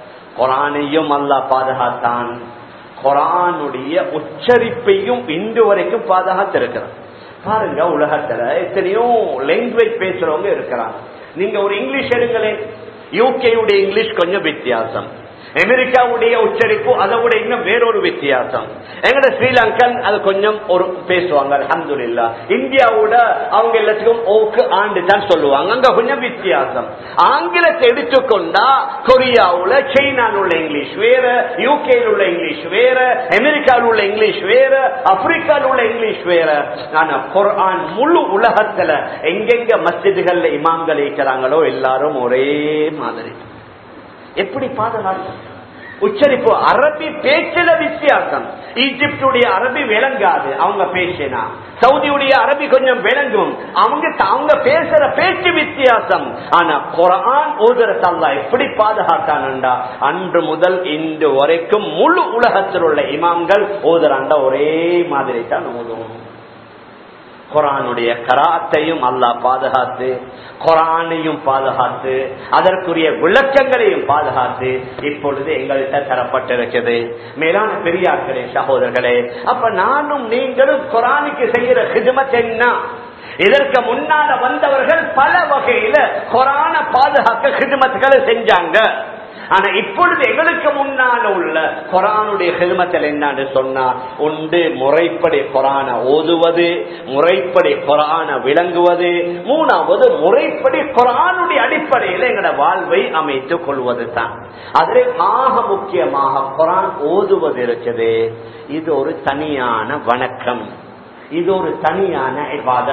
குரானையும் அல்லாஹ் பாதுகாத்தான் குரானுடைய உச்சரிப்பையும் இன்று வரைக்கும் பாதுகாத்திருக்கிறான் பாருங்க உலகத்துல எத்தனையோ லாங்குவேஜ் பேசுறவங்க இருக்கிறாங்க நீங்க ஒரு இங்கிலீஷ் எடுங்களேன் யூகேயுடைய இங்கிலீஷ் கொஞ்சம் வித்தியாசம் அமெரிக்காவுடைய உச்சரிப்பு அதை விட இன்னும் வேறொரு வித்தியாசம் எங்கட ஸ்ரீலங்கன் அது கொஞ்சம் ஒரு பேசுவாங்க அல்ஹம்துலில்லா இந்தியாவோட அவங்க எல்லாத்துக்கும் ஓக்கு ஆண்டு தான் சொல்லுவாங்க அங்க கொஞ்சம் வித்தியாசம் ஆங்கிலத்தை எடுத்துக்கொண்டா கொரியாவுல சைனால உள்ள இங்கிலீஷ் வேற யூகேல உள்ள இங்கிலீஷ் வேற அமெரிக்காவில் உள்ள இங்கிலீஷ் வேற ஆப்பிரிக்காவில் உள்ள இங்கிலீஷ் வேற ஆனா குர்ஆன் முழு உலகத்துல எங்கெங்க மஸ்ஜிதுகள்ல இமாம்கள் இருக்கிறாங்களோ எல்லாரும் ஒரே மாதிரி எப்படி பாதுகாப்பு உச்சரிப்பு அரபி பேச்சில வித்தியாசம் ஈஜிப்டுடைய அரபி விளங்காது அவங்க பேசினா சவுதியுடைய அரபி கொஞ்சம் விளங்கும் அவங்க அவங்க பேசுற பேச்சு வித்தியாசம் ஆனா குரான் ஓதுற தல்லா எப்படி பாதுகாத்தான்டா அன்று முதல் இன்று வரைக்கும் முழு உலகத்தில் உள்ள இமாம்கள் ஓதுறாண்டா ஒரே மாதிரி தான் ஓதுவோம் குரானுடைய கராத்தையும் அல்லாஹ் பாதுகாத்து குரானையும் பாதுகாத்து அதற்குரிய விளக்கங்களையும் பாதுகாத்து இப்பொழுது எங்கள்கிட்ட தரப்பட்டிருக்கிறது மேலான பெரியார்களே சகோதரர்களே அப்ப நானும் நீங்களும் குரானுக்கு செய்யற ஹிதமத் என்ன இதற்கு முன்னால வந்தவர்கள் பல வகையில குரான பாதுகாக்க ஹிதமத்துகளை செஞ்சாங்க ஆனா இப்பொழுது எங்களுக்கு முன்னால உள்ள குரானுடைய ஹெல்மத்தில் என்னன்னு சொன்னா உண்டு முறைப்படி குரான ஓதுவது முறைப்படி குரான விளங்குவது மூணாவது முறைப்படி குரானுடைய அடிப்படையில் எங்களோட வாழ்வை அமைத்துக் கொள்வது தான் அதிலே ஆக முக்கியமாக குரான் ஓதுவது இருக்குது இது ஒரு தனியான வணக்கம் இது ஒரு தனியான இபாதத்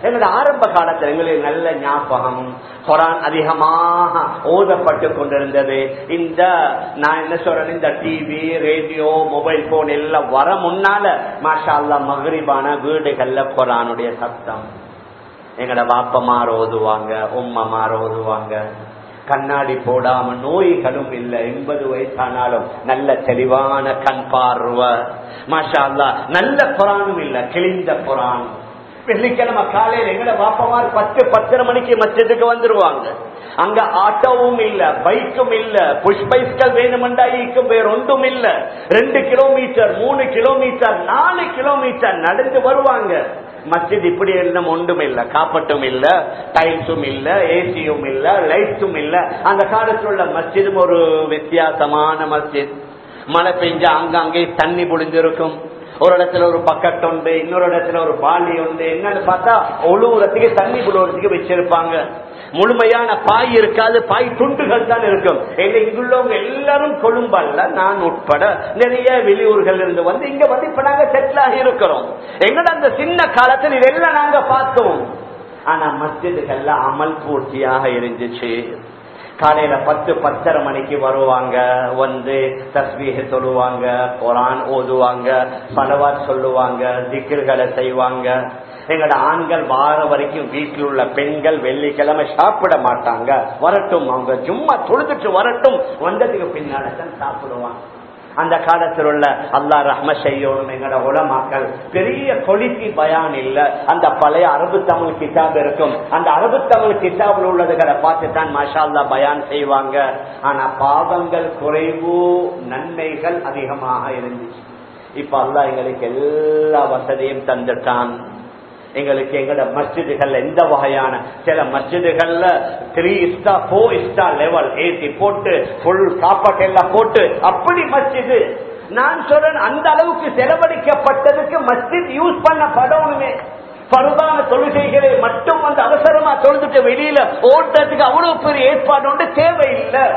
எங்களோட ஆரம்ப காலத்துல எங்களுக்கு நல்ல ஞாபகம் குரான் அதிகமாக ஓதப்பட்டு கொண்டிருந்தது இந்த நான் என்ன சொல்றேன் இந்த டிவி ரேடியோ மொபைல் போன் எல்லாம் வர முன்னால மாஷா அல்லா மகரிபான வீடுகள்ல குரானுடைய சத்தம் எங்கட பாப்பமார் ஓதுவாங்க உம்மமார் ஓதுவாங்க கண்ணாடி போடாம நோய்களும் இல்லை எண்பது வயசானாலும் நல்ல தெளிவான கண் பார்வை மாஷா அல்லா நல்ல குரானும் இல்ல கிழிந்த குரான் வெள்ளிக்கிழமை காலையில் எங்கட பாப்பமார் பத்து பத்தரை மணிக்கு மச்சத்துக்கு வந்துருவாங்க அங்க ஆட்டோவும் இல்ல பைக்கும் இல்ல புஷ் பைஸ்கள் வேணுமெண்டா ஈக்கும் வேற ஒன்றும் இல்ல ரெண்டு கிலோமீட்டர் மூணு கிலோமீட்டர் நாலு கிலோமீட்டர் நடந்து வருவாங்க மஸ்ஜித் இப்படி எல்லாம் ஒன்றும் இல்ல காப்பட்டும் இல்ல டைல்ஸும் இல்ல ஏசியும் இல்ல லைட்ஸும் இல்ல அந்த காலத்தில் உள்ள மஸ்ஜிதும் ஒரு வித்தியாசமான மஸ்ஜித் மழை பெஞ்சா அங்கங்கே தண்ணி புடிஞ்சிருக்கும் ஒரு இடத்துல ஒரு பக்கெட் உண்டு இன்னொரு இடத்துல ஒரு பாலி உண்டு என்னன்னு பார்த்தா ஒழுகுறதுக்கு தண்ணி புழுவுறதுக்கு வச்சிருப்பாங்க முழுமையான பாய் இருக்காது பாய் துண்டுகள் தான் இருக்கும் எங்க இங்குள்ளவங்க எல்லாரும் கொழும்பல்ல நான் உட்பட நிறைய வெளியூர்கள் இருந்து வந்து இங்க வந்து இப்ப நாங்க செட்டில் ஆகி இருக்கிறோம் எங்கட அந்த சின்ன காலத்தில் இதெல்லாம் நாங்க பார்த்தோம் ஆனா மஸ்ஜிதுகள்ல அமல் பூர்த்தியாக இருந்துச்சு காலையில பத்து பத்தரை மணிக்கு வருவாங்க வந்து தஸ்மீக சொல்லுவாங்க குரான் ஓதுவாங்க பலவார் சொல்லுவாங்க திக்கர்களை செய்வாங்க எங்களோட ஆண்கள் வார வரைக்கும் வீட்டில் உள்ள பெண்கள் வெள்ளிக்கிழமை சாப்பிட மாட்டாங்க வரட்டும் அவங்க சும்மா தொழுதுட்டு வரட்டும் வந்ததுக்கு பின்னால தான் சாப்பிடுவாங்க அந்த காலத்தில் உள்ள அல்லா ரஹ்ம செய்யணும் எங்கட உலமாக்கள் பெரிய கொலித்தி பயான் இல்ல அந்த பழைய அரபு தமிழ் கிதாப் இருக்கும் அந்த அரபு தமிழ் கிதாபில் உள்ளதுகளை பார்த்து தான் மாஷா அல்லா பயான் செய்வாங்க ஆனா பாவங்கள் குறைவு நன்மைகள் அதிகமாக இருந்துச்சு இப்ப அல்லா எங்களுக்கு எல்லா வசதியும் தந்துட்டான் எங்களுக்கு எங்கட மஸ்ஜிதுகள்ல எந்த வகையான சில மஸ்ஜிதுகள்ல three star four star level AC போட்டு ஃபுல் சாப்பாட்டு எல்லாம் போட்டு அப்படி மஸ்ஜிது நான் சொல்றேன் அந்த அளவுக்கு செலவழிக்கப்பட்டதுக்கு மஸ்ஜித் யூஸ் பண்ணப்படணுமே பருதான தொழுகைகளை மட்டும் வந்து அவசரமா தொழுதுட்டு வெளியில ஓட்டுறதுக்கு அவ்வளவு பெரிய ஏற்பாடு ஒன்று தேவையில்லை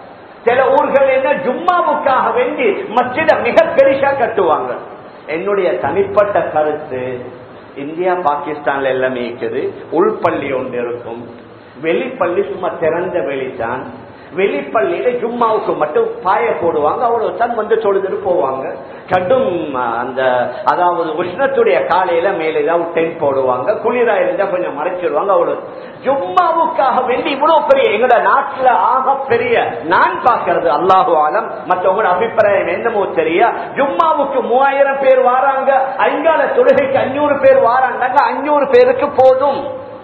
சில ஊர்கள் என்ன ஜும்மாவுக்காக வேண்டி மஸ்ஜித மிக பெருசா கட்டுவாங்க என்னுடைய தனிப்பட்ட கருத்து இந்தியா பாகிஸ்தான்ல எல்லாமே இருக்குது உள்பள்ளி ஒன்று இருக்கும் வெளிப்பள்ளி சும்மா திறந்த வெளித்தான் வெளிப்பள்ளியில ஜும்மாவுக்கு மட்டும் பாய போடுவாங்க அவ்வளவு தான் வந்து தொழுதுட்டு போவாங்க கடும் அந்த அதாவது உஷ்ணத்துடைய காலையில மேல ஏதாவது டென்ட் போடுவாங்க குளிரா இருந்தா கொஞ்சம் மறைச்சிடுவாங்க அவ்வளவு ஜும்மாவுக்காக வேண்டி இவ்வளவு பெரிய எங்களோட நாட்டுல ஆக பெரிய நான் பாக்குறது அல்லாஹு ஆலம் மற்றவங்களோட அபிப்பிராயம் என்னமோ தெரியா ஜும்மாவுக்கு மூவாயிரம் பேர் வாராங்க ஐங்கால தொழுகைக்கு அஞ்சூறு பேர் வாராங்க அஞ்சூறு பேருக்கு போதும்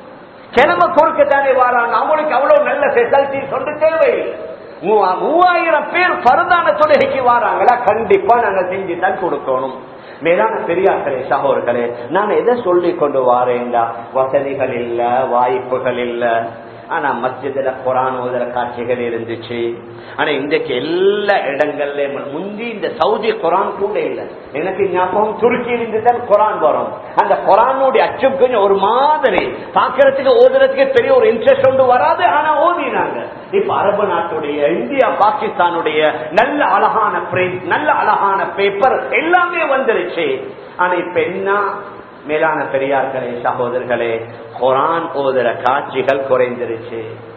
கிழமை கொடுக்கத்தானே வாராங்க அவங்களுக்கு அவ்வளவு நல்ல ஃபெசிலிட்டி சொல்ல தேவையில்லை மூவாயிரம் பேர் பரதான தொழுகைக்கு வாராங்களா கண்டிப்பா நாங்க செஞ்சு தான் கொடுக்கணும் மேலான பெரியார்களே சகோதர்களே நான் எதை சொல்லி கொண்டு வாரேன்டா வசதிகள் இல்ல வாய்ப்புகள் இல்ல ஆனா மஸ்ஜிதுல குரான் ஓதுற காட்சிகள் இருந்துச்சு ஆனா இன்றைக்கு எல்லா இடங்கள்லயும் முந்தி இந்த சவுதி குரான் கூட இல்லை எனக்கு ஞாபகம் துருக்கியிலிருந்து தான் குரான் வரும் அந்த குரானுடைய அச்சம் கொஞ்சம் ஒரு மாதிரி பாக்குறதுக்கு ஓதுறதுக்கு பெரிய ஒரு இன்ட்ரெஸ்ட் ஒன்று வராது ஆனா ஓதினாங்க இப்ப அரபு நாட்டுடைய இந்தியா பாகிஸ்தானுடைய நல்ல அழகான பிரிண்ட் நல்ல அழகான பேப்பர் எல்லாமே வந்துருச்சு ஆனா இப்ப என்ன மேலான பெரியார்களே சகோதரர்களே குரான் ஓதுற காட்சிகள் குறைந்துருச்சு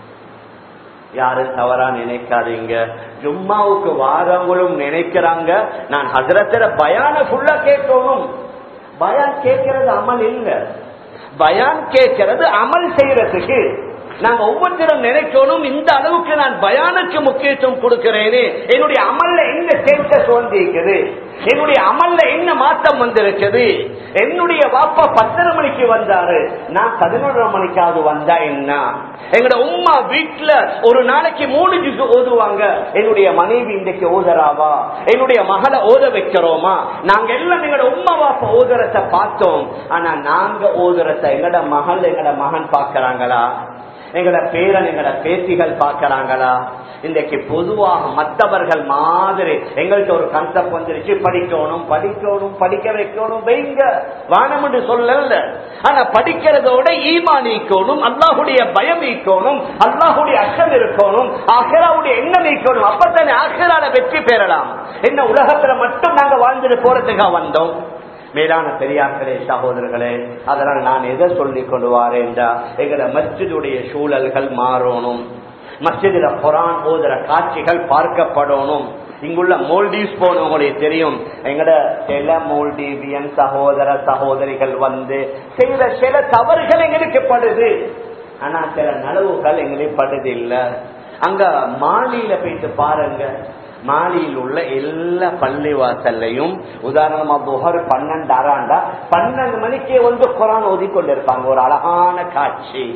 யாரும் தவறா நினைக்காதீங்க ஜும்மாவுக்கு வாரவங்களும் நினைக்கிறாங்க நான் ஹசரத்திர பயான ஃபுல்லா கேட்கணும் பயான் கேட்கறது அமல் இல்ல பயான் கேட்கறது அமல் செய்யறதுக்கு நாங்க ஒவ்வொருத்தரும் நினைக்கணும் இந்த அளவுக்கு நான் பயானுக்கு முக்கியத்துவம் கொடுக்கிறேனே என்னுடைய அமல்ல என்ன ஸ்டேட்டஸ் வந்திருக்குது என்னுடைய அமல்ல என்ன மாற்றம் வந்திருக்குது என்னுடைய வாப்பா பத்தரை மணிக்கு வந்தாரு நான் பதினொன்றரை மணிக்காவது வந்தா என்ன எங்களோட உமா வீட்டுல ஒரு நாளைக்கு மூணு ஜிசு ஓதுவாங்க என்னுடைய மனைவி இன்றைக்கு ஓதராவா என்னுடைய மகளை ஓத வைக்கிறோமா நாங்க எல்லாம் எங்களோட உமா வாப்பா ஓதுறத பார்த்தோம் ஆனா நாங்க ஓதுறத எங்கட மகள் எங்கட மகன் பாக்குறாங்களா எங்கட பேரன் எங்கட பேத்திகள் பார்க்கறாங்களா இன்றைக்கு பொதுவாக மற்றவர்கள் மாதிரி எங்கள்கிட்ட ஒரு கன்செப்ட் வந்துருச்சு படிக்கணும் படிக்கணும் படிக்க வைக்கணும் வைங்க வானம் என்று சொல்லல ஆனா படிக்கிறதோட ஈமான் ஈக்கணும் அல்லாஹுடைய பயம் ஈக்கணும் அல்லாஹுடைய அச்சம் இருக்கணும் ஆஹராவுடைய எண்ணம் ஈக்கணும் அப்பத்தானே ஆஹரால வெற்றி பெறலாம் என்ன உலகத்துல மட்டும் நாங்க வாழ்ந்துட்டு போறதுக்காக வந்தோம் மேலான பெரியார்களே சகோதரர்களே அதனால் நான் எதை சொல்லிக் கொண்டு வாரேன்டா எங்கட மஸ்ஜிதுடைய சூழல்கள் மாறணும் மஸ்ஜிதில குரான் ஓதுற காட்சிகள் பார்க்கப்படணும் இங்குள்ள மோல்டீவ்ஸ் போனவங்களுக்கு தெரியும் எங்கட சில மோல்டீவியன் சகோதர சகோதரிகள் வந்து செய்த சில தவறுகள் எங்களுக்கு படுது ஆனா சில நலவுகள் எங்களுக்கு படுது இல்ல அங்க மாலியில போயிட்டு பாருங்க மாலியில் உள்ள எல்லா பள்ளிவாசல்லையும் உதாரணமா புகர் பன்னெண்டு அறாண்டா பன்னெண்டு மணிக்கே வந்து குரான் ஓதி கொண்டிருப்பாங்க ஒரு அழகான காட்சி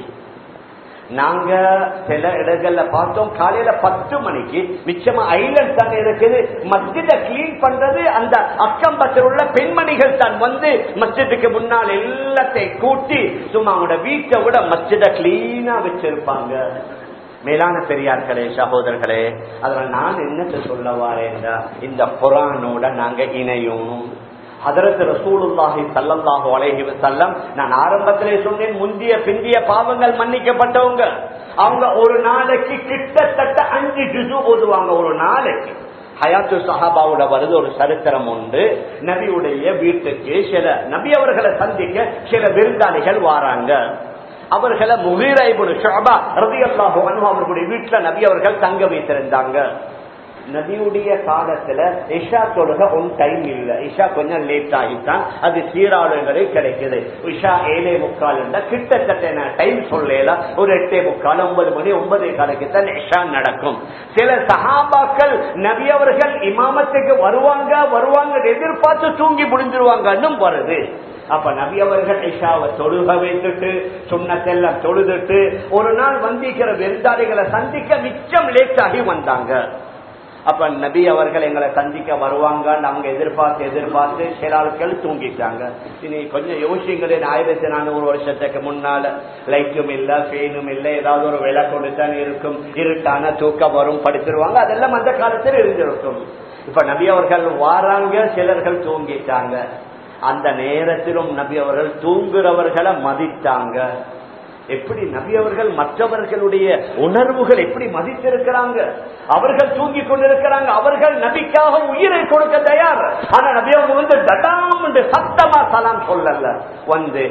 நாங்க சில இடங்கள்ல பார்த்தோம் காலையில பத்து மணிக்கு மிச்சமா ஐலண்ட் தான் இருக்குது மஸ்ஜித கிளீன் பண்றது அந்த அக்கம் பக்கத்தில் உள்ள பெண்மணிகள் தான் வந்து மஸ்ஜிதுக்கு முன்னால் எல்லாத்தையும் கூட்டி சும்மா அவங்களோட வீட்டை விட மஸ்ஜித கிளீனா வச்சிருப்பாங்க மேலான பெரியார்களே சகோதரர்களே அதனால நான் என்னத்தை சொல்ல வாரேன்டா இந்த குரானோட நாங்க இணையணும் அதற்கு ரசூலுல்லாஹி சல்லல்லாஹு அலைஹி வஸல்லம் நான் ஆரம்பத்திலே சொன்னேன் முந்திய பிந்திய பாவங்கள் மன்னிக்கப்பட்டவங்க அவங்க ஒரு நாளைக்கு கிட்டத்தட்ட அஞ்சு ஜுசு ஓதுவாங்க ஒரு நாளைக்கு ஹயாத்து சஹாபாவோட வருது ஒரு சரித்திரம் உண்டு நபியுடைய வீட்டுக்கு சில நபி அவர்களை சந்திக்க சில விருந்தாளிகள் வாராங்க அவர்களை முகீரைபுடு ஷாபா ரதி அல்லாஹு அவர்களுடைய வீட்டுல நபி அவர்கள் தங்க வைத்திருந்தாங்க நபியுடைய காலத்துல இஷா தொழுக ஒன் டைம் இல்ல இஷா கொஞ்சம் லேட் ஆகித்தான் அது சீராளுகளே கிடைக்குது இஷா ஏழே முக்கால் கிட்டத்தட்ட டைம் சொல்லல ஒரு எட்டே முக்கால் ஒன்பது மணி ஒன்பதே காலைக்கு தான் இஷா நடக்கும் சில சஹாபாக்கள் நபி அவர்கள் இமாமத்துக்கு வருவாங்க வருவாங்க எதிர்பார்த்து தூங்கி முடிஞ்சிருவாங்கன்னு வருது அப்ப நபி அவர்கள் இஷாவை தொழுக வைத்துட்டு சுண்ணத்தெல்லாம் தொழுதுட்டு ஒரு நாள் வந்திக்கிற விருந்தாளிகளை சந்திக்க மிச்சம் லேட் ஆகி வந்தாங்க அப்ப நபி அவர்கள் எங்களை சந்திக்க வருவாங்கன்னு அவங்க எதிர்பார்த்து எதிர்பார்த்து சில ஆட்கள் தூங்கிட்டாங்க இனி கொஞ்சம் யோசிங்களேன் ஆயிரத்தி நானூறு வருஷத்துக்கு முன்னால லைட்டும் இல்ல ஃபேனும் இல்ல ஏதாவது ஒரு விளக்கொண்டு தான் இருக்கும் இருட்டான தூக்கம் வரும் படுத்துருவாங்க அதெல்லாம் அந்த காலத்தில் இருந்திருக்கும் இப்ப நபி அவர்கள் வாராங்க சிலர்கள் தூங்கிட்டாங்க அந்த நேரத்திலும் நபி அவர்கள் தூங்குறவர்களை மதித்தாங்க எப்படி நபி அவர்கள் மற்றவர்களுடைய உணர்வுகள் எப்படி மதித்திருக்கிறாங்க அவர்கள் தூங்கி கொண்டிருக்கிறாங்க அவர்கள் நபிக்காக உயிரை கொடுக்க தயார் ஆனா நபி அவங்க வந்து டடாம் என்று சத்தமா சலாம் சொல்லல வந்து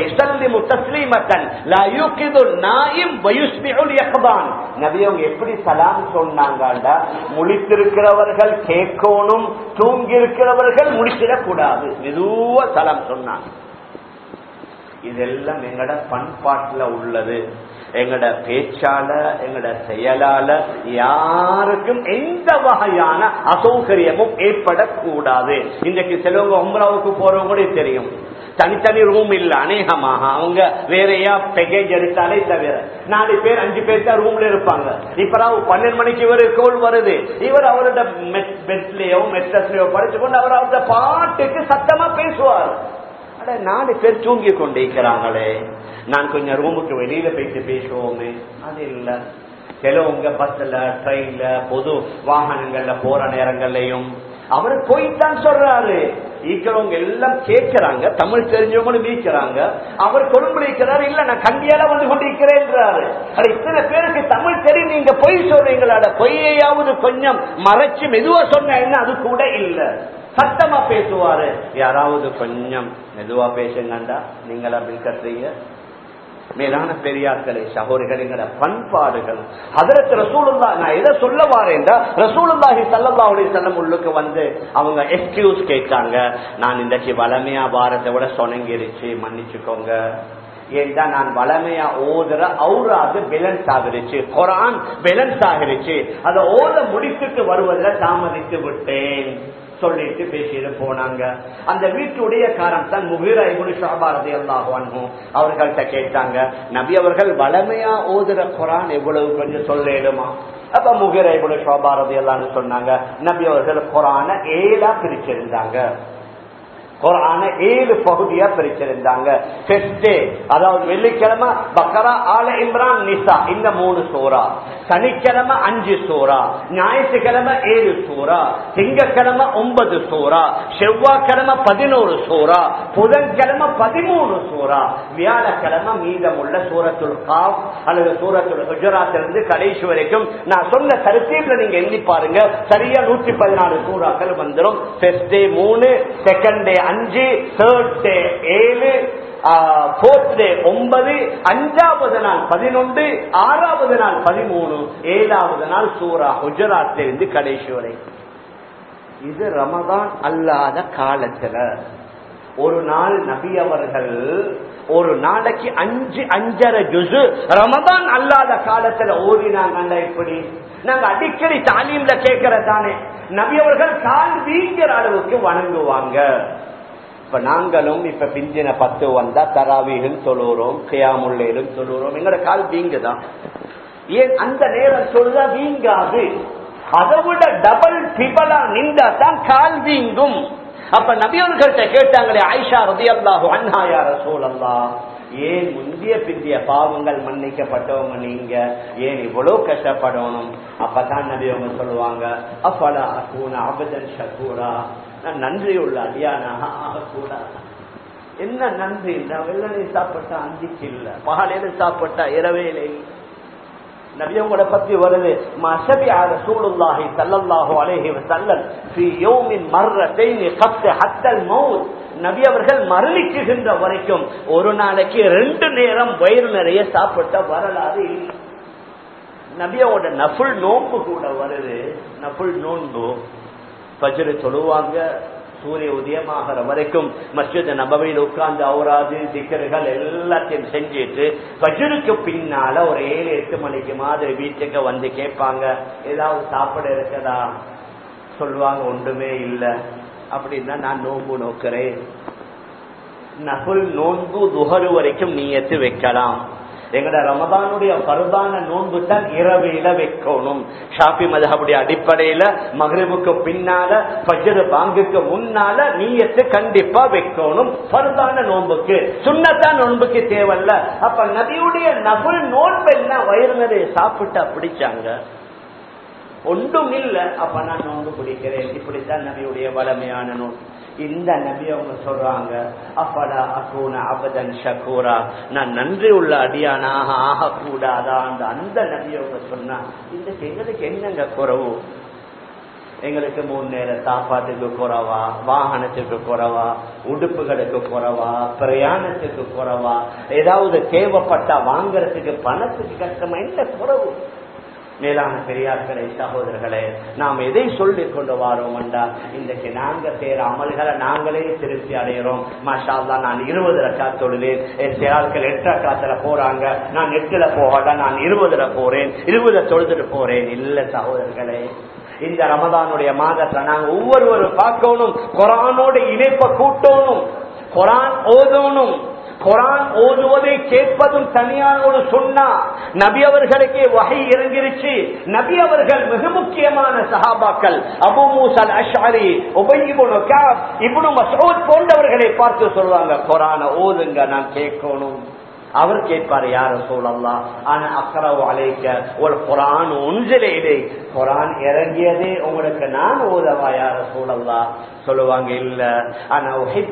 நபி அவங்க எப்படி சலாம் சொன்னாங்கடா முழித்திருக்கிறவர்கள் கேட்கணும் தூங்கி இருக்கிறவர்கள் முடிச்சிடக் கூடாது மெதுவா சலாம் சொன்னாங்க இதெல்லாம் எங்கட பண்பாட்டுல உள்ளது எங்கட பேச்சால எங்கட செயலால யாருக்கும் எந்த வகையான அசௌகரியமும் ஏற்படக்கூடாது இன்றைக்கு சிலவங்க ஒம்பராவுக்கு போறவங்க தெரியும் தனித்தனி ரூம் இல்ல அநேகமாக அவங்க வேறையா பேக்கேஜ் எடுத்தாலே தவிர நாலு பேர் அஞ்சு பேர் தான் ரூம்ல இருப்பாங்க இப்ப பன்னெண்டு மணிக்கு இவர் கோல் வருது இவர் அவரோட பெட்லயோ மெட்ரஸ்லயோ படிச்சு கொண்டு அவர் அவரோட பாட்டுக்கு சத்தமா பேசுவார் நாலு பேர் தூங்கி கொண்டிருக்கிறாங்களே நான் கொஞ்சம் ரூமுக்கு வெளியில போயிட்டு பேசுவோமே அது இல்ல சிலவங்க பஸ்ல ட்ரெயின்ல பொது வாகனங்கள்ல போற நேரங்கள்லயும் அவர் போய்தான் சொல்றாரு ஈக்கிறவங்க எல்லாம் கேட்கிறாங்க தமிழ் தெரிஞ்சவங்களும் ஈக்கிறாங்க அவர் கொழும்புலிக்கிறார் இல்ல நான் கண்டியால வந்து கொண்டிருக்கிறேன்றாரு அது இத்தனை பேருக்கு தமிழ் தெரியும் நீங்க பொய் சொல்றீங்களா பொய்யையாவது கொஞ்சம் மறைச்சு மெதுவா சொன்ன என்ன அது கூட இல்ல சத்தமா பேசுவாரு யாராவது கொஞ்சம் மெதுவா பேசுங்கண்டா நீங்கள் அப்படி கட்டுறீங்க மேலான பெரியார்களே சகோதரிகள பண்பாடுகள் அதற்கு ரசூலுல்லா நான் எதை சொல்ல வாரேன்டா ரசூலுல்லாஹி சல்லல்லா அலி செல்லம் உள்ளுக்கு வந்து அவங்க எக்ஸ்கியூஸ் கேட்டாங்க நான் இன்றைக்கு வளமையா வாரத்தை விட சொனங்கிருச்சு மன்னிச்சுக்கோங்க ஏன்டா நான் வளமையா ஓதுற அவுராது பேலன்ஸ் ஆகிருச்சு குரான் பேலன்ஸ் ஆகிருச்சு அதை ஓத முடிச்சுட்டு வருவதில் தாமதித்து விட்டேன் சொல்லிட்டு பேசிட்டு போனாங்க அந்த வீட்டுடைய காரம் தான் முகிர இபுனு ஷாபாரதி அல்லாஹும் அவர்கள்ட்ட கேட்டாங்க நபி அவர்கள் வளமையா ஓதுற குரான் எவ்வளவு கொஞ்சம் சொல்லிடுமா அப்ப முகிர இபுனு ஷாபாரதி எல்லாம் சொன்னாங்க நபி அவர்கள் குரான ஏழா பிரிச்சிருந்தாங்க குரான ஏழு பகுதியா பிரிச்சிருந்தாங்க அதாவது வெள்ளிக்கிழமை பக்கரா ஆல இம்ரான் நிசா இந்த மூணு சோரா சனிக்கிழமை அஞ்சு சோரா ஞாயிற்றுக்கிழமை ஏழு சோரா திங்கக்கிழமை ஒன்பது சோரா செவ்வாய்க்கிழமை பதினோரு சோரா புதன்கிழமை பதிமூணு சோரா வியாழக்கிழமை மீதமுள்ள சூரத்துல் காப் அல்லது சூரத்துல் குஜராத்திலிருந்து கடைசி வரைக்கும் நான் சொன்ன தரிசீப்ல நீங்க எண்ணி பாருங்க சரியா நூற்றி பதினாலு சூறாக்கள் வந்துடும் ஃபர்ஸ்ட் டே மூணு செகண்ட் டே அஞ்சு தேர்ட் டே ஏழு போர்த் டே ஒன்பது அஞ்சாவது நாள் பதினொன்று ஆறாவது நாள் பதிமூணு ஏழாவது நாள் சூரா குஜராத்திலிருந்து கடைசி வரை இது ரமதான் அல்லாத காலத்துல ஒரு நாள் நபி அவர்கள் ஒரு நாளைக்கு அஞ்சு அஞ்சரை ஜுசு ரமதான் அல்லாத காலத்துல ஓடினாங்க இப்படி நாங்க அடிக்கடி தாலீம்ல கேட்கறதானே நபி அவர்கள் கால் வீங்கிற அளவுக்கு வணங்குவாங்க இப்ப நாங்களும் இப்ப பிஞ்சின பத்து வந்தா தராவிகள் தொழுறோம் கியாமுள்ளையிலும் தொழுறோம் எங்கட கால் வீங்குதான் ஏன் அந்த நேரம் சொல்ல வீங்காது அதை விட டபுள் டிபலா நின்றா தான் கால் வீங்கும் அப்ப நபியவர்கள்ட்ட கேட்டாங்களே ஆயிஷா ரதி அல்லாஹு அன்ஹாயா ரசூல் அல்லா ஏன் முந்திய பிந்திய பாவங்கள் மன்னிக்கப்பட்டவங்க நீங்க ஏன் இவ்வளவு கஷ்டப்படணும் அப்பதான் நபி அவங்க சொல்லுவாங்க அப்படா அகூன அபதன் ஷகூரா நான் நன்றி உள்ள அடியானாக ஆகக்கூடாது என்ன நன்றி நான் வெள்ளனை சாப்பிட்டா அஞ்சிக்கு இல்ல பகலையில சாப்பிட்டா இரவேலை நபியவங்கள பத்தி வருது மசபி ரசூலுல்லாஹி ஸல்லல்லாஹு அலைஹி வஸல்லம் ஃபீ யௌமின் மர்ரத்தைன் கத் ஹத்தல் மௌத் நபி அவர்கள் மரணிக்குகின்ற வரைக்கும் ஒரு நாளைக்கு ரெண்டு நேரம் வயிறு நிறைய சாப்பிட்ட வரலாறு இல்லை நபியோட நஃபுல் நோன்பு கூட வருது நஃபுல் நோன்பு பஜ்ரு தொழுவாங்க சூரிய உதயமாகிற வரைக்கும் மஸ்ஜித் நபவையில் உட்கார்ந்து அவுராது திக்கர்கள் எல்லாத்தையும் செஞ்சுட்டு பஜ்ருக்கு பின்னால ஒரு ஏழு எட்டு மணிக்கு மாதிரி வீட்டுக்கு வந்து கேட்பாங்க ஏதாவது சாப்பிட இருக்கதா சொல்லுவாங்க ஒன்றுமே இல்லை அப்படின்னா நான் நோன்பு நோக்கிறேன் நகுல் நோன்பு துகரு வரைக்கும் நீயத்து வைக்கலாம் எங்கட ரமதானுடைய பருதான நோன்பு தான் இரவையில வைக்கணும் ஷாப்பி மதகுடைய அடிப்படையில மகரிபுக்கு பின்னால பஜ்ரு பாங்குக்கு முன்னால நீயத்து கண்டிப்பா வைக்கணும் பருதான நோன்புக்கு சுண்ணத்தான் நோன்புக்கு தேவையில்ல அப்ப நபியுடைய நகுல் நோன்பு என்ன வயிறு நிறைய சாப்பிட்டா பிடிச்சாங்க ஒன்றும் இல்ல அப்ப நான் நோன்பு பிடிக்கிறேன் இப்படித்தான் நபியுடைய வளமையான நோன்பு இந்த நபி அவங்க சொல்றாங்க அப்படா அகூன அபதன் ஷக்கூரா நான் நன்றி உள்ள அடியானாக ஆகக்கூடாதா அந்த அந்த நபி அவங்க சொன்னா இந்த எங்களுக்கு என்னங்க குறவு எங்களுக்கு மூணு நேர சாப்பாட்டுக்கு குறவா வாகனத்துக்கு குறவா உடுப்புகளுக்கு குறவா பிரயாணத்துக்கு குறவா ஏதாவது தேவைப்பட்டா வாங்கறதுக்கு பணத்துக்கு கஷ்டமா என்ன குறவு மேலான பெரியார்களே சகோதரர்களே நாம் எதை சொல்லிக் கொண்டு வாரோம் என்றா இன்றைக்கு நாங்க செய்யற அமல்களை நாங்களே திருப்தி அடைகிறோம் மாஷா நான் இருபது ரக்கா தொழுதேன் என் செயலாளர்கள் எட்டு ரக்காத்துல போறாங்க நான் எட்டுல போகல நான் இருபதுல போறேன் இருபதுல தொழுதுட்டு போறேன் இல்ல சகோதரர்களே இந்த ரமதானுடைய மாதத்தை நாங்க ஒவ்வொருவரும் பார்க்கணும் குரானோட இணைப்ப கூட்டணும் குரான் ஓதணும் குரான் ஓதுவதை கேட்பதும் தனியான ஒரு சொன்னா நபி அவர்களுக்கு வகை இறங்கிருச்சு நபி அவர்கள் மிக முக்கியமான சஹாபாக்கள் அபு மூசல் அஷாரி உபயிபுனு காப் இப்னு மசூத் போன்றவர்களை பார்த்து சொல்லுவாங்க குரான ஓதுங்க நான் கேட்கணும் அவர் கேட்பார் யார சூழல்லாம் ஆனா அக்கரவு அழைக்க ஒரு குரான் ஒன்றிலே குரான் இறங்கியதே உங்களுக்கு நான் ஓதவா யார சூழல்லா சொல்லுவாங்க இல்ல ஆனா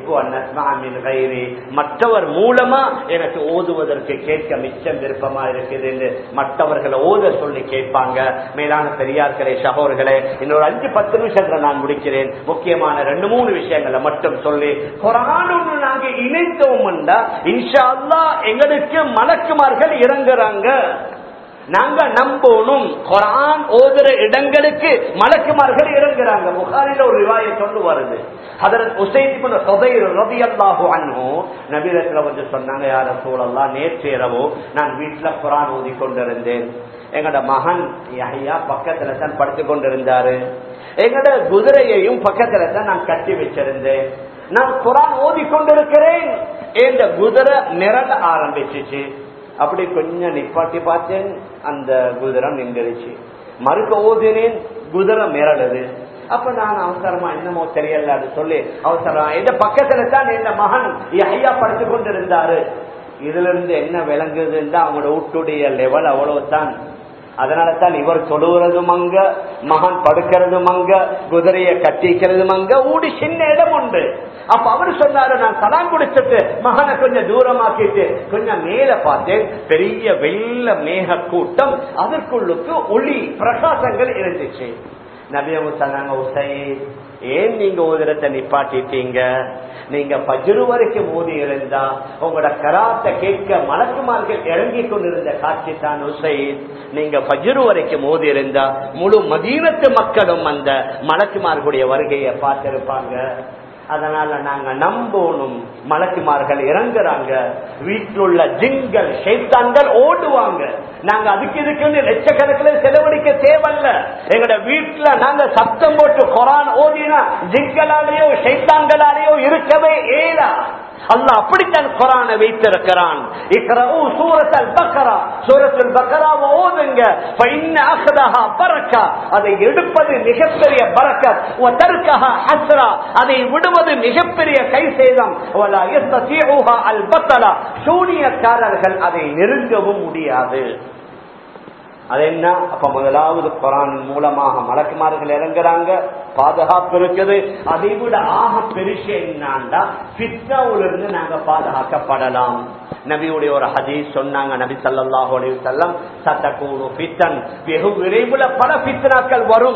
கைரி மற்றவர் மூலமா எனக்கு ஓதுவதற்கு கேட்க மிச்சம் விருப்பமா இருக்குது என்று மற்றவர்களை ஓத சொல்லி கேட்பாங்க மேலான பெரியார்களே சகோதரர்களே இன்னொரு அஞ்சு பத்து நிமிஷத்துல நான் முடிக்கிறேன் முக்கியமான ரெண்டு மூணு விஷயங்களை மட்டும் சொல்லி குரான் ஒன்று நாங்க இணைத்தோம் இன்ஷா அல்லா எங்களுக்கு மலக்குமார்கள் இறங்குறாங்க நாங்க நம்பணும் குரான் ஓதுற இடங்களுக்கு மலக்குமார்கள் இறங்குறாங்க புகாரில ஒரு ரிவாய சொல்லு வருது அதற்கு உசைத்திபுன சொதைர் ரவி அல்லாஹு அண்ணோ நபீரத்துல வந்து சொன்னாங்க யார சூழல்லாம் நேற்று இரவோ நான் வீட்டுல குரான் ஓதி கொண்டிருந்தேன் எங்கட மகன் ஐயா பக்கத்துல தான் படுத்து கொண்டிருந்தாரு எங்கட குதிரையையும் பக்கத்துல தான் நான் கட்டி வச்சிருந்தேன் நான் குரான் ஓதி கொண்டிருக்கிறேன் இந்த குதிரை நிரல ஆரம்பிச்சிச்சு அப்படி கொஞ்சம் நிப்பாட்டி பார்த்தேன் அந்த குதிரை நின்றுச்சு மறுக்க ஓதினேன் குதிரை மிரளுது அப்ப நான் அவசரமா என்னமோ தெரியல அது சொல்லி அவசரம் இந்த பக்கத்துல தான் இந்த மகன் ஐயா படுத்து கொண்டிருந்தாரு இதுல இருந்து என்ன விளங்குதுன்னா அவங்களோட வீட்டுடைய லெவல் அவ்வளவுதான் அதனால தான் இவர் தொழுகிறதும் அங்க மகன் படுக்கிறதும் அங்க குதிரைய கட்டிக்கிறதும் அங்க ஊடி சின்ன இடம் உண்டு அப்ப அவர் சொன்னாரு நான் சலாம் கொடுத்துட்டு மகனை கொஞ்சம் தூரமாக்கிட்டு கொஞ்சம் மேல பார்த்தேன் பெரிய வெள்ள மேக கூட்டம் அதற்குள்ளுக்கு ஒளி பிரகாசங்கள் இருந்துச்சு நபியவு சொன்னாங்க உசை ஏன் நீங்க ஓதுறத நிப்பாட்டிட்டீங்க நீங்க பஜ்ரு வரைக்கும் ஓதி இருந்தா உங்களோட கராத்தை கேட்க மலக்குமார்கள் இறங்கி கொண்டிருந்த காட்சி தான் உசைத் நீங்க பஜ்ரு வரைக்கும் ஓதி இருந்தா முழு மதீனத்து மக்களும் அந்த மலக்குமார்களுடைய வருகையை பார்த்திருப்பாங்க அதனால நாங்க நம்பணும் மலக்குமார்கள் இறங்குறாங்க வீட்டில் உள்ள ஜிங்கள் ஷைத்தான்கள் ஓடுவாங்க நாங்க அதுக்கு இதுக்குன்னு லட்சக்கணக்கில் செலவழிக்க தேவையில்ல எங்கட வீட்டுல நாங்க சத்தம் போட்டு குரான் ஓதினா ஜிங்களாலேயோ ஷைத்தான்களாலேயோ இருக்கவே ஏலா அல்லாஹ் அப்படித்தான் குரானை வைத்திருக்கிறான் இக்ரவு சூரத்தல் பக்கரா சூரத்துல் பக்கராவை ஓதுங்க ஃபைன்ன அஹ்தஹா பரக்கா அதை எடுப்பது மிகப்பெரிய பரக்கத் வ தர்கஹா ஹஸ்ரா அதை விடுவது மிகப்பெரிய கை சேதம் வலா யஸ்தீஉஹா அல் பத்தலா சூனியக்காரர்கள் அதை நெருங்கவும் முடியாது அது என்ன அப்ப முதலாவது குரான் மூலமாக மலக்குமார்கள் இறங்குறாங்க பாதுகாப்பு இருக்குது அதை விட ஆக பெருசு என்னண்டா பித்னாவுல இருந்து நாங்க பாதுகாக்கப்படலாம் நபியுடைய ஒரு ஹதீஸ் சொன்னாங்க நபி சல்லாஹூ அலைஹி வஸல்லம் சத்தக்கூடு பித்தன் வெகு விரைவில் பல பித்னாக்கள் வரும்